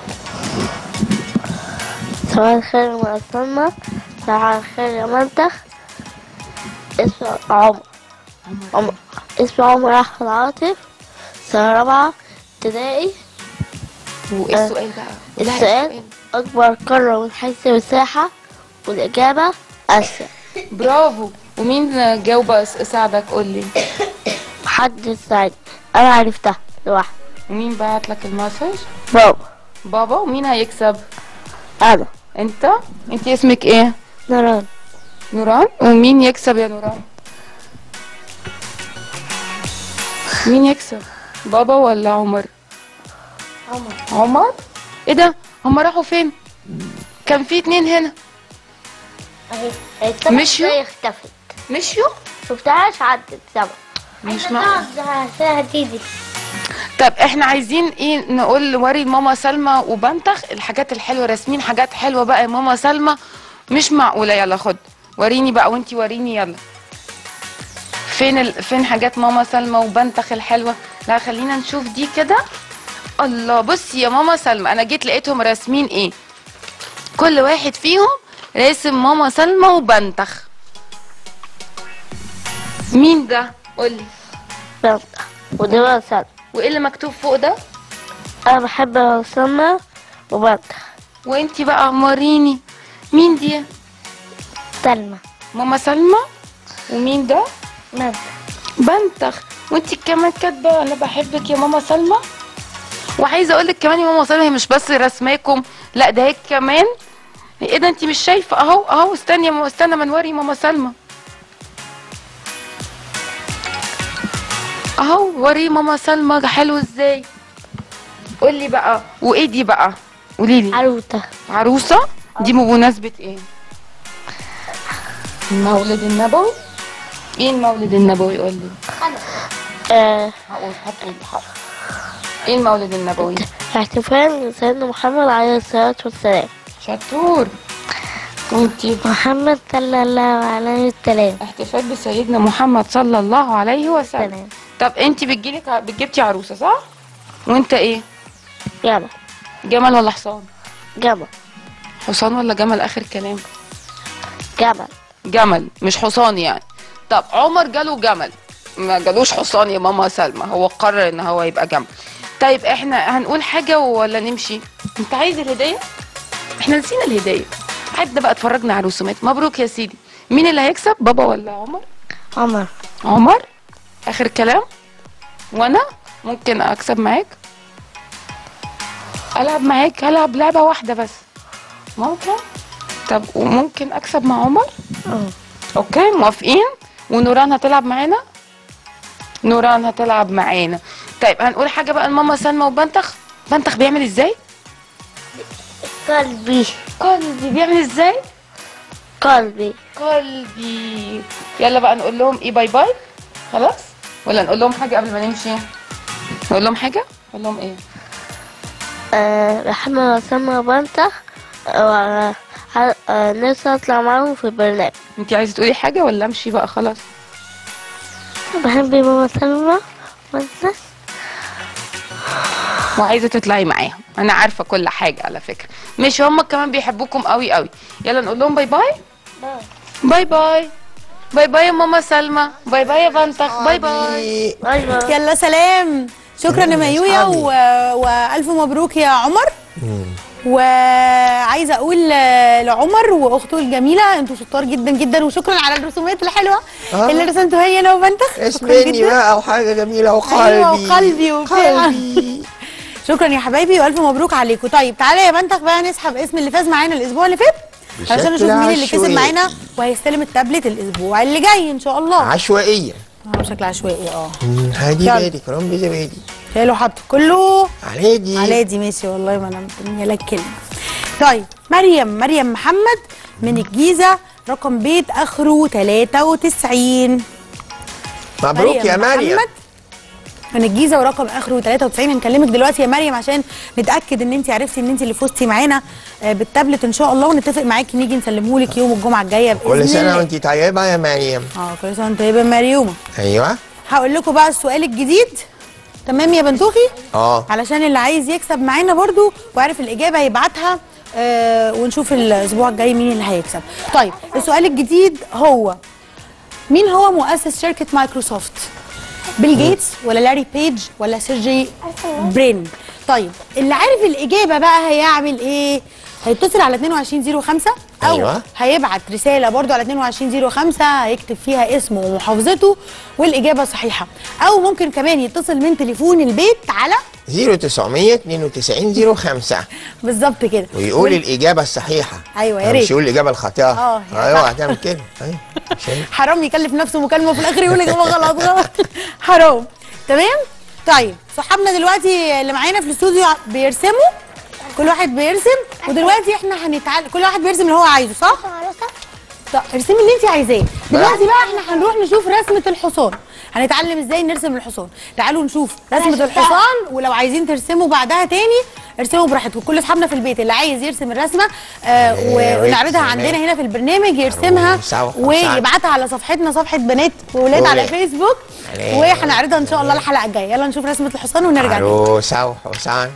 صباح الخير يا سلمى صباح الخير يا منتخ اسمي عمر عمر اسمي عمر أحمد عاطف سنة رابعة ابتدائي وايه آه، السؤال بقى لا، السؤال أكبر قارة من حيث المساحة والإجابة آسيا برافو ومين جاوب أس- ساعدك قول لي محدش ساعدني أنا عرفتها لوحدي ومين بعت لك المسج بابا بابا ومين هيكسب أنا انت انت اسمك ايه نوران نوران ومين يكسب يا نوران مين يكسب بابا ولا عمر عمر عمر ايه ده هم راحوا فين كان في اتنين هنا أهي السبت مشيوا؟ زي اختفت مشيوا شفتهاش عدت سبت مش عايزة معقول. تعرف زي- هتيجي طب احنا عايزين ايه نقول وري ماما سلمى وبنتخ الحاجات الحلوه راسمين حاجات حلوه بقى يا ماما سلمى مش معقوله يلا خد وريني بقى وانتي وريني يلا فين ال... فين حاجات ماما سلمى وبنتخ الحلوه لا خلينا نشوف دي كده الله بصي يا ماما سلمى انا جيت لقيتهم راسمين ايه كل واحد فيهم راسم ماما سلمى وبنتخ مين ده قولي بنتخ ودي بقى سلمى وايه اللي مكتوب فوق ده أنا بحب سلمى وبنتخ وانتي بقى وريني مين دي سلمى ماما سلمى ومين ده بنتخ بنتخ وانتي كمان كاتبه انا بحبك يا ماما سلمى وعايزه اقول لك كمان يا ماما سلمى هي مش بس رسماكم لا ده هي كمان ايه ده انتي مش شايفه اهو اهو استني يا ماما استنى ما نوري ماما سلمى اهو وري ماما سلمى حلو ازاي قولي بقى وايه دي بقى قولي لي عروسة عروسه دي بمناسبه ايه المولد النبوي ايه المولد النبوي قول لي آه هقول هتقول حاضر ايه المولد النبوي احتفال سيدنا محمد عليه الصلاة والسلام شطور وانتي محمد صلى الله عليه وسلم احتفال بسيدنا محمد صلى الله عليه وسلم طب انتي بتجيلك بتجيبتي عروسه صح وانت ايه جمل جمل ولا حصان جمل حصان ولا جمل اخر كلام جمل جمل مش حصان يعني طب عمر جاله جمل ما جالوش حصان يا ماما سلمى هو قرر ان هو يبقى جمل طيب احنا هنقول حاجه ولا نمشي انت عايز الهديه احنا نسينا الهديه قعدنا بقى اتفرجنا على الرسومات مبروك يا سيدي مين اللي هيكسب بابا ولا عمر عمر عمر اخر كلام وانا ممكن اكسب معاك العب معاك هلعب لعبه واحده بس ممكن طب وممكن اكسب مع عمر اوكي موافقين ونوران هتلعب معانا نوران هتلعب معانا طيب هنقول حاجه بقى لماما سلمى وبنتخ بنتخ بيعمل ازاي قلبي قلبي بيعمل ازاي قلبي قلبي يلا بقى نقول لهم ايه باي باي خلاص ولا نقول لهم حاجه قبل ما نمشي نقول لهم حاجه نقول لهم ايه آه بحب أسمى بنتخ آه آه، نفسي أطلع معاهم في البرنامج انت عايزه تقولي حاجه ولا امشي بقى خلاص بحب ماما سلمى بنتخ وعايزه تطلعي معاهم انا عارفه كل حاجه على فكره مش هم كمان بيحبوكم قوي قوي يلا نقول لهم باي باي باي باي باي باي يا ماما سلمى باي باي يا بنتخ باي باي باي باي يلا سلام شكرا يا ميويا و... والف مبروك يا عمر وعايزه اقول آه، لعمر واخته الجميله انتوا شطار جدا جدا وشكرا على الرسومات الحلوه آه. اللي رسمتوها هي انا وبنتخ شكرا اسمني جدا بقى وحاجه جميله وقلبي ايوه وقلبي وبتاع شكرا يا حبايبي والف مبروك عليكم طيب تعالى يا بنتخ بقى نسحب اسم اللي فاز معانا الاسبوع اللي فات علشان بشكل نشوف مين اللي كسب عشوائي. معانا وهيستلم التابلت الاسبوع اللي جاي ان شاء الله عشوائيه اه بشكل عشوائي اه مم، هادي يلا. بادي كرم بزبادي شايله حاطه كله على دي على دي ماشي والله ما انا مستنيه لك كلمه طيب مريم مريم محمد من الجيزه رقم بيت اخره 93 مبروك يا مريم محمد من الجيزه ورقم اخره 93 هنكلمك دلوقتي يا مريم عشان نتاكد ان انت عرفتي ان انت اللي فزتي معانا آه، بالتابلت ان شاء الله ونتفق معاكي نيجي نسلمه لك يوم الجمعه الجايه باذن كل سنه الله. وانت طيبه يا مريم اه كل سنه وانت طيبه يا مريومه ايوه هقول لكم بقى السؤال الجديد تمام يا بنتوخي اه علشان اللي عايز يكسب معانا برضو وعارف الاجابه يبعتها آه ونشوف الاسبوع الجاي مين اللي هيكسب طيب السؤال الجديد هو مين هو مؤسس شركه مايكروسوفت بيل جيتس ولا لاري بيج ولا سيرجي برين طيب اللي عارف الاجابه بقى هيعمل ايه هيتصل على 2205 او أيوة. هيبعت رساله برضو على 2205 هيكتب فيها اسمه ومحافظته والاجابه صحيحه او ممكن كمان يتصل من تليفون البيت على 0900 92 05 بالظبط كده ويقول وال- الاجابه الصحيحه ايوه يا مش ريت يقول الاجابه الخاطئه اه، يا ايوه صح. هتعمل كده ايوه عشان حرام يكلف نفسه مكالمه وفي الاخر يقول اجابه غلط غلط حرام تمام طيب صحابنا دلوقتي اللي معانا في الاستوديو بيرسموا كل واحد بيرسم ودلوقتي احنا هنتعلم كل واحد بيرسم اللي هو عايزه صح طب ارسمي اللي انت عايزاه دلوقتي بقى احنا هنروح نشوف رسمه الحصان هنتعلم ازاي نرسم الحصان تعالوا نشوف رسمه الحصان ولو عايزين ترسموا بعدها تاني ارسموا براحتكم كل اصحابنا في البيت اللي عايز يرسم الرسمه آه إيه، ونعرضها ويرسم. عندنا هنا في البرنامج يرسمها سوا. ويبعتها على صفحتنا صفحه بنات وولاد على ولاد. فيسبوك عليه. وهنعرضها ان شاء الله الحلقه الجايه يلا نشوف رسمه الحصان ونرجع تاني. عروسه وحسان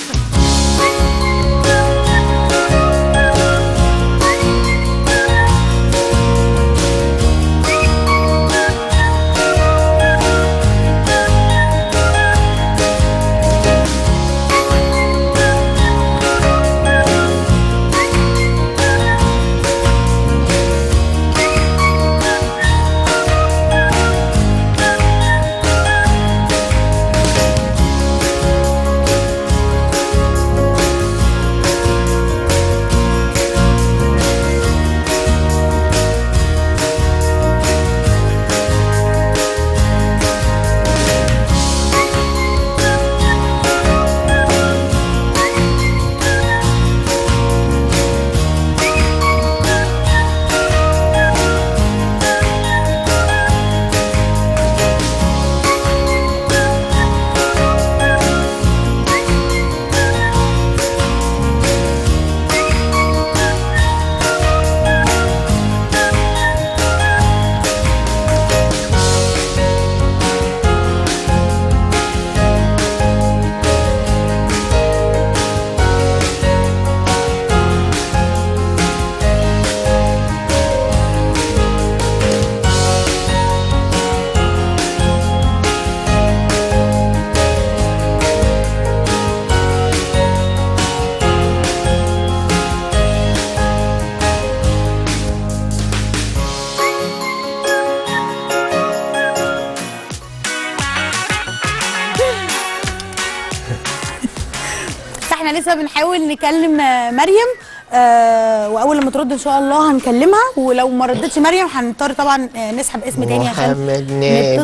احنا لسه بنحاول نكلم آه، مريم آه واول لما ترد ان شاء الله هنكلمها ولو ما ردتش مريم هنضطر طبعا آه، نسحب اسم تاني عشان محمد نتصل.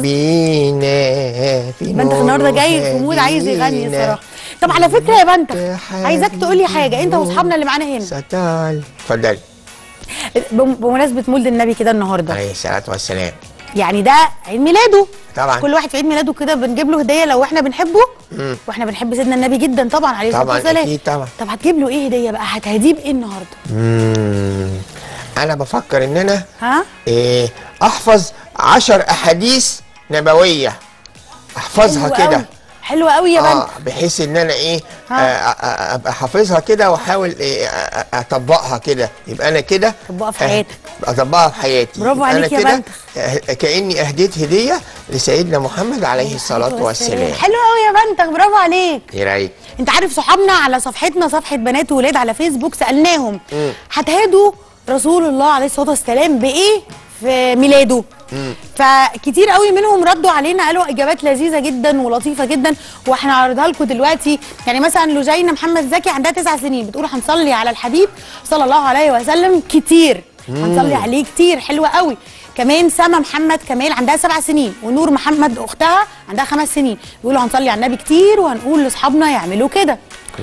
نبينا في بنتخ النهارده جاي في مود عايز يغني هدينا. الصراحه طب على فكره يا بنتخ عايزاك تقولي حاجه انت واصحابنا اللي معانا هنا ستال اتفضلي بم- بمناسبه مولد النبي كده النهارده عليه الصلاه والسلام يعني ده عيد ميلاده طبعا كل واحد في عيد ميلاده كده بنجيب له هديه لو احنا بنحبه مم. واحنا بنحب سيدنا النبي جدا طبعا عليه الصلاه طبعا والسلام اكيد طبعا طب هتجيب له ايه هديه بقى هتهديه بايه النهارده مم. انا بفكر ان انا ها إيه احفظ عشر احاديث نبويه احفظها حلو كده أوي. حلوه قوي يا بنت اه بحيث ان انا ايه آه ها. آه، آه، ابقى حافظها كده واحاول إيه آه، آه، اطبقها كده يبقى انا كده طبقها في حياتك اطبقها في حياتي برافو يبقى عليك يا انا كده بنت. آه، كاني اهديت هديه لسيدنا محمد عليه الصلاه والسلام حلو قوي يا بنتك برافو عليك ايه رايك انت عارف صحابنا على صفحتنا صفحه بنات وولاد على فيسبوك سالناهم مم. هتهادوا رسول الله عليه الصلاه والسلام بايه في ميلاده مم. فكتير قوي منهم ردوا علينا قالوا اجابات لذيذه جدا ولطيفه جدا واحنا عرضها لكم دلوقتي يعني مثلا لجينا محمد زكي عندها تسع سنين بتقول هنصلي على الحبيب صلى الله عليه وسلم كتير مم. هنصلي عليه كتير حلوه قوي كمان سما محمد كمال عندها سبع سنين ونور محمد اختها عندها خمس سنين بيقولوا هنصلي على النبي كتير وهنقول لاصحابنا يعملوا كده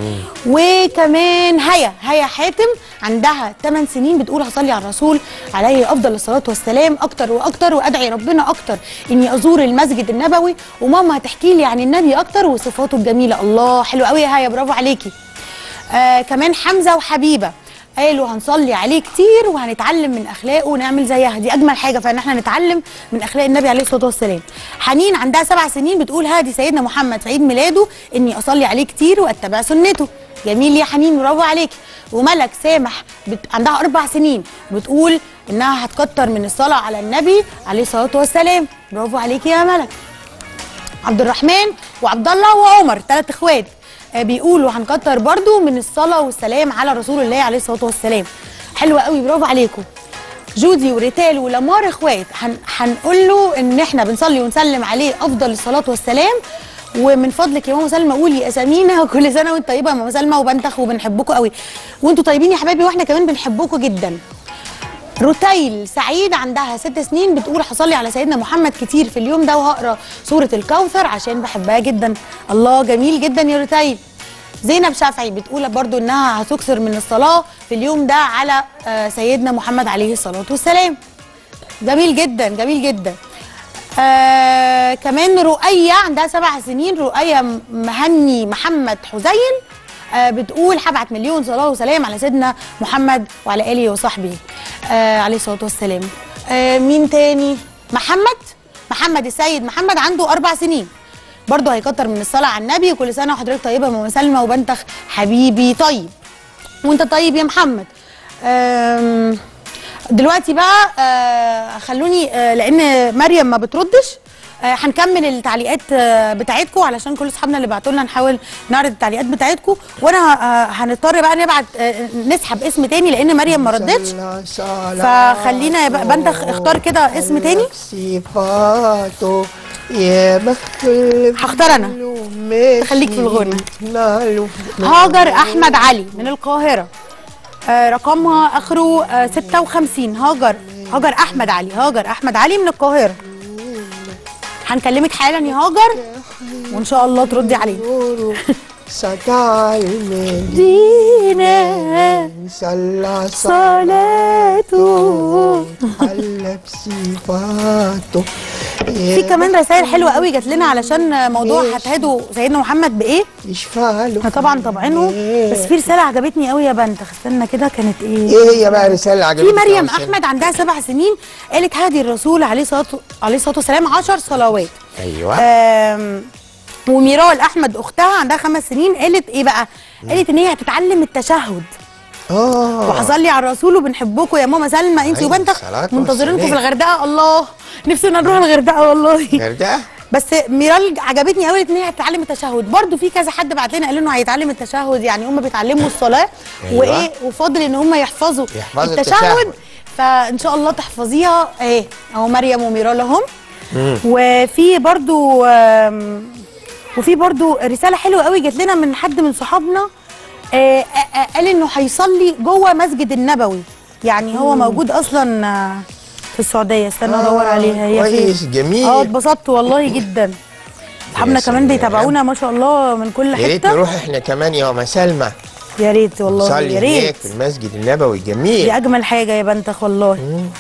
وكمان هيا هيا حاتم عندها 8 سنين بتقول هصلي على الرسول عليه افضل الصلاه والسلام اكتر واكتر وادعي ربنا اكتر اني ازور المسجد النبوي وماما هتحكي لي عن النبي اكتر وصفاته الجميله الله حلو قوي يا هيا برافو عليكي آه كمان حمزه وحبيبه قالوا هنصلي عليه كتير وهنتعلم من اخلاقه ونعمل زيها دي اجمل حاجه فان احنا نتعلم من اخلاق النبي عليه الصلاه والسلام حنين عندها سبع سنين بتقول هادي سيدنا محمد في عيد ميلاده اني اصلي عليه كتير واتبع سنته جميل يا حنين برافو عليكي وملك سامح بت... عندها اربع سنين بتقول انها هتكتر من الصلاه على النبي عليه الصلاه والسلام برافو عليكي يا ملك عبد الرحمن وعبد الله وعمر ثلاث اخوات آه، بيقولوا هنكتر برضو من الصلاه والسلام على رسول الله عليه الصلاه والسلام حلوه قوي برافو عليكم جودي وريتال ولمار اخوات هن... هنقول له ان احنا بنصلي ونسلم عليه افضل الصلاه والسلام ومن فضلك يا ماما سلمى قولي اسامينا وكل سنه وانت طيبه يا ماما سلمى وبنتخ وبنحبكم قوي وانتوا طيبين يا حبايبي واحنا كمان بنحبكم جدا روتيل سعيد عندها ست سنين بتقول هصلي على سيدنا محمد كتير في اليوم ده وهقرا سوره الكوثر عشان بحبها جدا الله جميل جدا يا روتيل زينب شافعي بتقول برضو انها هتكثر من الصلاه في اليوم ده على آه، سيدنا محمد عليه الصلاه والسلام جميل جدا جميل جدا آه كمان رؤية عندها سبع سنين رؤية م- مهني محمد حزين آه بتقول هبعت مليون صلاة وسلام على سيدنا محمد وعلى آله وصحبه آه عليه الصلاة والسلام آه مين تاني محمد محمد السيد محمد عنده أربع سنين برضه هيكتر من الصلاة على النبي وكل سنة وحضرتك طيبة يا ماما سلمى وبنتخ حبيبي طيب وانت طيب يا محمد آم، دلوقتي بقى آه خلوني آه لان مريم ما بتردش آه هنكمل التعليقات آه بتاعتكم علشان كل اصحابنا اللي بعتوا لنا نحاول نعرض التعليقات بتاعتكم وانا آه هنضطر بقى نبعت آه نسحب اسم تاني لان مريم ما ردتش فخلينا يا بقى بنتخ اختار كده اسم تاني صفاته يا مخلوق هختار انا خليك في الغنى هاجر احمد علي من القاهره آه رقمها اخره آه 56 هاجر هاجر احمد علي هاجر احمد علي من القاهره هنكلمك حالا يا هاجر وان شاء الله تردي علينا سطع المدينة صلى صلاته حل بصفاته في كمان رسائل حلوه قوي جات لنا علشان موضوع هتهادوا سيدنا محمد بايه يشفع له احنا طبعا طابعينه بس في رساله عجبتني قوي يا بنت استنى كده كانت ايه ايه هي بقى رسالة عجبتك في مريم يا حسين؟ احمد عندها سبع سنين قالت هادي الرسول عليه الصلاه عليه الصلاه والسلام 10 صلوات ايوه آم، وميرال احمد اختها عندها خمس سنين قالت ايه بقى قالت ان هي هتتعلم التشهد اه وهصلي على الرسول وبنحبكم يا ماما سلمى انت أيوة، وبنتك صلاة منتظرينكم في والسلام. الغردقه الله نفسنا نروح الغردقه والله الغردقه بس ميرال عجبتني قوي ان هي هتتعلم التشهد برضو في كذا حد بعت لنا قال انه هيتعلم التشهد يعني هم بيتعلموا الصلاه أيوة. وايه وفاضل ان هم يحفظوا يحفظوا التشهد التشهد. فان شاء الله تحفظيها اهي اهو مريم وميرال اهم وفي برضو آم، وفي برضو رساله حلوه قوي جات لنا من حد من صحابنا آه، آه، آه، قال انه هيصلي جوه مسجد النبوي يعني هو موجود اصلا آه، في السعوديه استنى ادور عليها هي كويس، فين جميل. اه اتبسطت والله جدا اصحابنا كمان بيتابعونا ما شاء الله من كل يا ريت حته نروح احنا كمان يا ام سلمى يا ريت والله نصلي يا هناك ريت في المسجد النبوي جميل دي اجمل حاجه يا بنتخ والله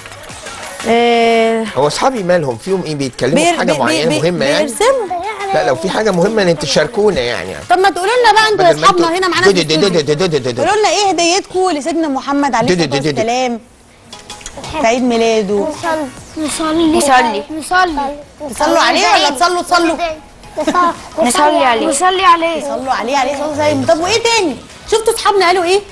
آه هو اصحابي مالهم فيهم ايه بيتكلموا بير- في حاجه بي- معينه بي- مهمه يعني بيرسموا لا لو في حاجه مهمه ان تشاركونا يعني طب ما تقولوا لنا بقى انتوا يا بدل ما انتوا- اصحابنا هنا معانا في دو- دو- دو- الاستوديو. دو- دو- دو- دو- قولوا لنا ايه هديتكم لسيدنا محمد عليه دو- دو- الصلاه دو- دو- دو. والسلام في عيد ميلاده نصلي نصلي نصلي تصلوا عليه ولا تصلوا تصلوا نصلي عليه نصلي عليه صلوا عليه عليه الصلاه والسلام طب وايه تاني شفتوا اصحابنا قالوا ايه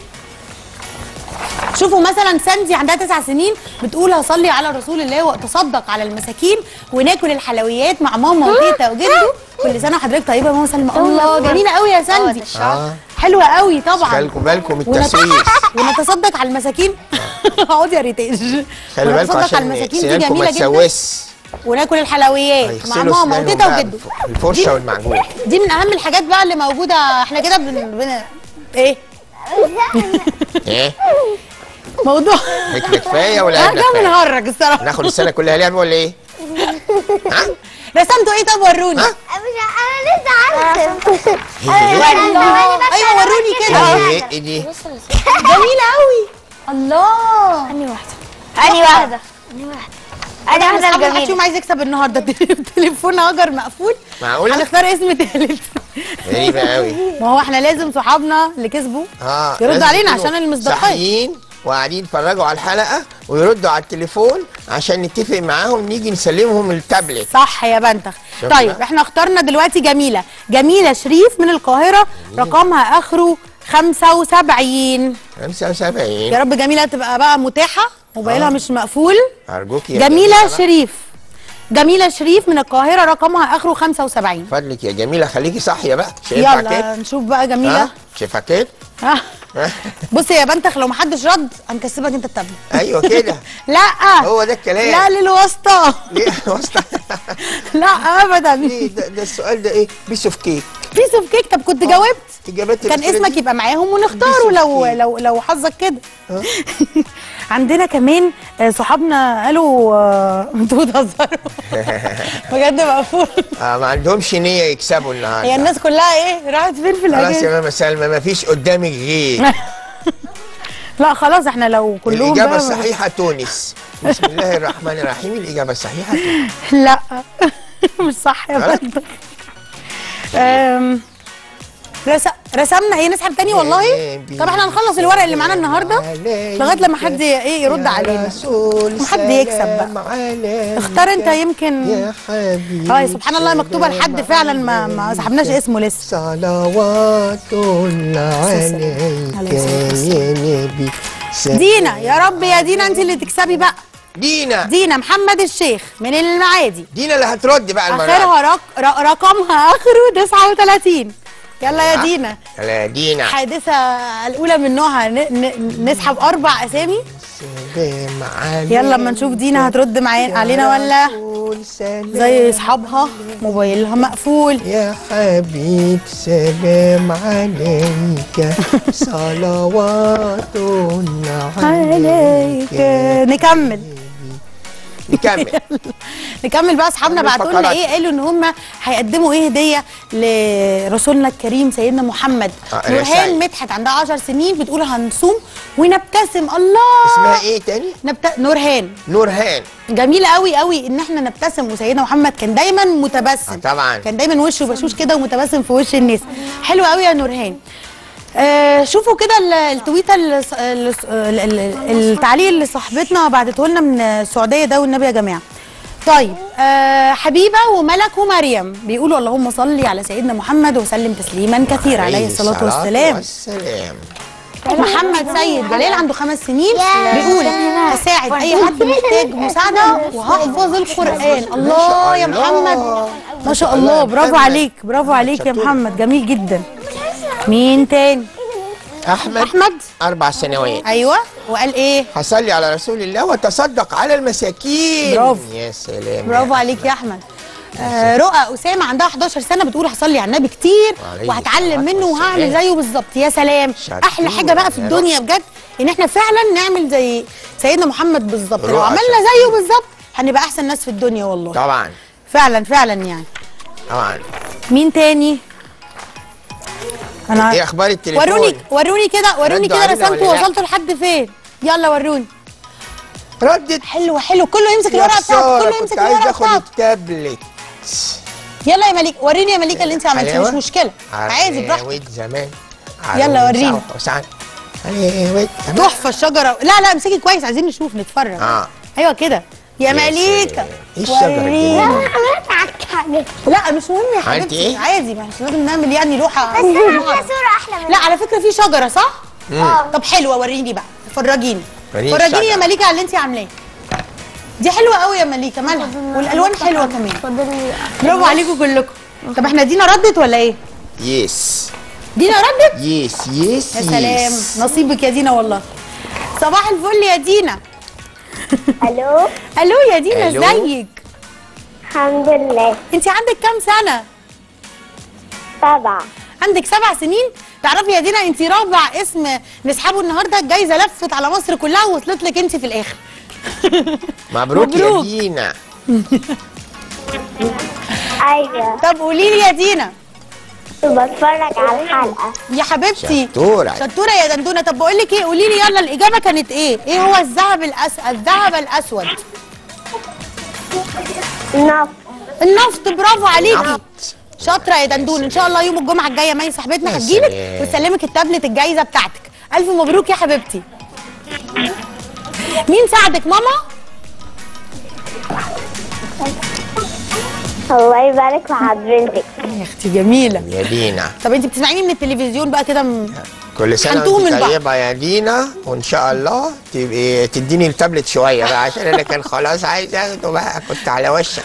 شوفوا مثلا ساندي عندها تسع سنين بتقول هصلي على رسول الله واتصدق على المساكين وناكل الحلويات مع ماما وتيتا وجده كل سنه وحضرتك طيبه يا ماما سلمى الله جميله قوي يا ساندي آه. حلوه قوي طبعا بالكم بالكم من ونت- التسويق ونتصدق على المساكين اقعدي يا ريتاج خلي بالكم ونتصدق على عشان المساكين دي سنانكم ما جميله جدا تسوس وناكل الحلويات مع يغسلوا ماما سنانهم وتيتا بقى وجده بالفرشه والمعجون دي من اهم الحاجات بقى اللي موجوده احنا كده بن... بن... ايه ايه موضوع هيك كفايه ولا لا قد ده كفايه؟ بنهرج الصراحه ناخد السنه كلها لعب ولا ايه؟ رسمتوا ايه طب وروني انا لسه عارفه ايوه وروني كده ايه ايه دي؟ جميله قوي الله اني واحده اني واحده اني واحده انا واحدة واحده الجميلة. الجميله عايز يكسب النهارده تليفون هاجر مقفول معقولة؟ هنختار اسم تالت غريبه قوي ما هو احنا لازم صحابنا اللي كسبوا اه يردوا لازم علينا يكونوا عشان المصداقية. صاحيين وقاعدين يتفرجوا على الحلقه ويردوا على التليفون عشان نتفق معاهم نيجي نسلمهم التابلت صح يا بنتخ شوف طيب بقى. احنا اخترنا دلوقتي جميله جميله شريف من القاهره رقمها اخره 75 75 يا رب جميله تبقى بقى متاحه موبايلها آه. مش مقفول ارجوك يا جميله بقى. شريف جميله شريف من القاهره رقمها اخره 75 فضلك يا جميله خليكي صاحيه بقى شايفها يلا كده نشوف بقى جميله ها؟ شايفها كده ها بصي يا بنتخ لو محدش رد هنكسبك انت التابلت ايوه كده لا هو ده الكلام لا للواسطه ليه واسطه لا ابدا ليه ده, ده السؤال ده ايه بيس اوف كيك بيس اوف كيك طب كنت جاوبت اجابات كان الأسئلة اسمك دي؟ يبقى معاهم ونختاره لو لو لو حظك كده عندنا كمان آه، صحابنا قالوا آه، انتوا بتهزروا بجد مقفول آه ما عندهمش نيه يكسبوا النهارده هي الناس كلها ايه راحت فين في خلاص يا الاجازه ماما سلمى ما فيش قدامك غير لا خلاص احنا لو كلهم الإجابة بقى- الصحيحة تونس بسم الله الرحمن الرحيم الإجابة الصحيحة تونس لا مش صح يا غلط؟ بنت أم، رس... رسمنا ايه نسحب تاني والله طب احنا هنخلص الورق اللي معانا النهارده لغايه لما حد ايه يرد علينا وحد يكسب بقى اختار انت يمكن يا حبيبي اه سبحان الله مكتوبه لحد فعلا ما ما سحبناش اسمه لسه صلوات الله عليك يا نبي دينا يا رب يا دينا انت اللي تكسبي بقى دينا دينا محمد الشيخ من المعادي دينا اللي هترد بقى المرة دي. اخرها رق... ر- رقمها اخره 39 يلا يا آه. دينا يلا يا دينا حادثة الأولى من نوعها ن... ن... نسحب أربع أسامي سلام عليك يلا اما نشوف دينا هترد معانا علينا ولا زي أصحابها موبايلها مقفول يا حبيب سلام عليك صلوات الله عليك نكمل نكمل نكمل بقى اصحابنا نكمل بعتوا لنا فقرات. ايه قالوا ان هم هيقدموا ايه هديه لرسولنا الكريم سيدنا محمد آه، نورهان رسائل. مدحت عندها 10 سنين بتقول هنصوم ونبتسم الله اسمها ايه تاني؟ نبت... نورهان نورهان جميل قوي قوي ان احنا نبتسم وسيدنا محمد كان دايما متبسم آه، طبعا كان دايما وشه بشوش كده ومتبسم في وش الناس حلو قوي يا نورهان آه شوفوا كده ال- التويته اللي ص- اللي ص- ال- ال- التعليق اللي صاحبتنا بعتته لنا من السعوديه ده والنبي يا جماعه طيب آه حبيبه وملك ومريم بيقولوا اللهم صل على سيدنا محمد وسلم تسليما كثيرا عليه الصلاه والسلام والسلام محمد سيد جلال عنده خمس سنين بيقول هساعد اي حد محتاج مساعده وهحفظ القران الله يا محمد ما شاء الله برافو عليك برافو عليك يا محمد جميل جدا مين تاني احمد احمد اربع سنوات ايوه وقال ايه هصلي على رسول الله وتصدق على المساكين برافو. يا سلام برافو عليك يا احمد آه رؤى اسامه عندها 11 سنه بتقول هصلي على النبي كتير وعليه وهتعلم منه وهعمل والسلام. زيه بالظبط يا سلام شطورة احلى حاجه بقى في يا الدنيا بجد ان احنا فعلا نعمل زي سيدنا محمد بالظبط لو رؤى عملنا زيه بالظبط هنبقى احسن ناس في الدنيا والله طبعا فعلا فعلا يعني طبعا مين تاني انا ايه اخبار التليفون وروني وروني كده وروني ردوا كده علينا رسمته ولا لا؟ وصلتوا لحد فين يلا وروني ردت حلو حلو كله يمسك يا الورقه بتاعته خسارة، كله يمسك كنت عايز الورقه اخد بتاعته التابلت يلا يا مليكه وريني يا مليكه اللي انت عملتيه حلاوة؟ مش مشكله عادي براحتك عراويت زمان يلا عراويت وريني. وسعد. حلاويت زمان. تحفه الشجره لا لا امسكي كويس عايزين نشوف نتفرج اه ايوه كده يا مليكه ايه الشجرة وريني. الجميلة؟ لا مش مهم يا عملتي حبيبتي إيه؟ عادي مش لازم نعمل يعني لوحه بس انا في صورة احلى من لا على فكره في شجره صح؟ مم. طب حلوه وريني بقى فرجيني وريني فرجيني يا الشجرة. مليكه على اللي انت عاملاه دي حلوه قوي يا مليكه مالها والالوان حلوه كمان برافو عليكم كلكم طب احنا دينا ردت ولا ايه؟ يس دينا ردت؟ يس يس يا سلام يس. نصيبك يا دينا والله صباح الفل يا دينا الو الو يا دينا ألو. ازيك الحمد لله انت عندك كام سنه سبعة عندك سبع سنين تعرفي يا دينا انت رابع اسم نسحبه النهارده الجايزه لفت على مصر كلها ووصلت لك انت في الاخر مبروك يا مبروك. دينا ايوه طب قولي لي يا دينا بتفرج على الحلقة يا حبيبتي شطورة. شطوره يا دندونه طب بقول لك ايه قولي لي يلا الاجابه كانت ايه ايه هو الذهب الاسود الذهب الاسود النفط النفط برافو عليكي شاطره يا دندون ان شاء الله يوم الجمعه الجايه مي صاحبتنا يا هتجيلك سلام. وتسلمك التابلت الجايزه بتاعتك الف مبروك يا حبيبتي مين ساعدك ماما الله يبارك في حضرتك يا اختي جميله يا دينا طب انت بتسمعيني من التلفزيون بقى كده م- كل سنة هنتوه وانت من بعض. طيبة يا دينا وان شاء الله تبقي تديني التابلت شوية بقى عشان انا كان خلاص عايز اخده بقى كنت على وشك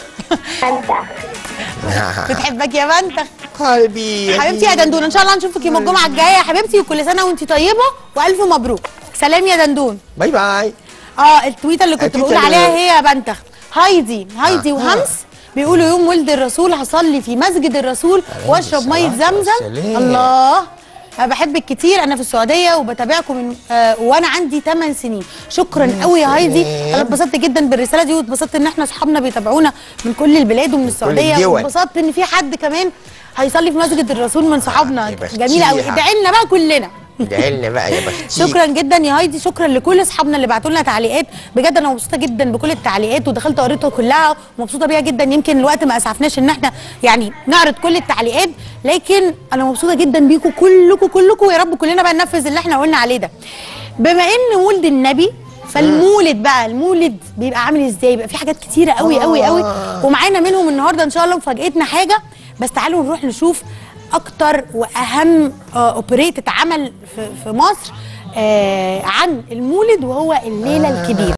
بتحبك يا بنتخ قلبي يا حبيبتي يا دندون ان شاء الله نشوفك يوم الجمعه الجايه يا حبيبتي وكل سنه وانت طيبه والف مبروك سلام يا دندون باي باي اه التويته اللي كنت أكيد بقول اللي- عليها هي يا بنتخ هايدي هايدي آه. وهمس بيقولوا يوم ولد الرسول هصلي في مسجد الرسول واشرب ميه زمزم والسلام. الله انا بحبك كتير انا في السعوديه وبتابعكم من آه وانا عندي 8 سنين شكرا قوي يا هايدي انا اتبسطت جدا بالرساله دي واتبسطت ان احنا اصحابنا بيتابعونا من كل البلاد ومن السعوديه الدول. واتبسطت ان في حد كمان هيصلي في مسجد الرسول من صحابنا جميله قوي بختيها. ادعي لنا بقى كلنا ادعي لنا بقى يا بختي شكرا جدا يا هايدي شكرا لكل اصحابنا اللي بعتوا لنا تعليقات بجد انا مبسوطه جدا بكل التعليقات ودخلت قريتها كلها ومبسوطه بيها جدا يمكن الوقت ما اسعفناش ان احنا يعني نعرض كل التعليقات لكن انا مبسوطه جدا بيكم كلكم كلكم ويا رب كلنا بقى ننفذ اللي احنا قلنا عليه ده بما ان ولد النبي فالمولد بقى المولد بيبقى عامل ازاي بيبقى في حاجات كتيره قوي قوي قوي ومعانا منهم النهارده ان شاء الله مفاجاتنا حاجه بس تعالوا نروح نشوف اكتر واهم اوبريت اتعمل في, في مصر آه عن المولد وهو الليله الكبيره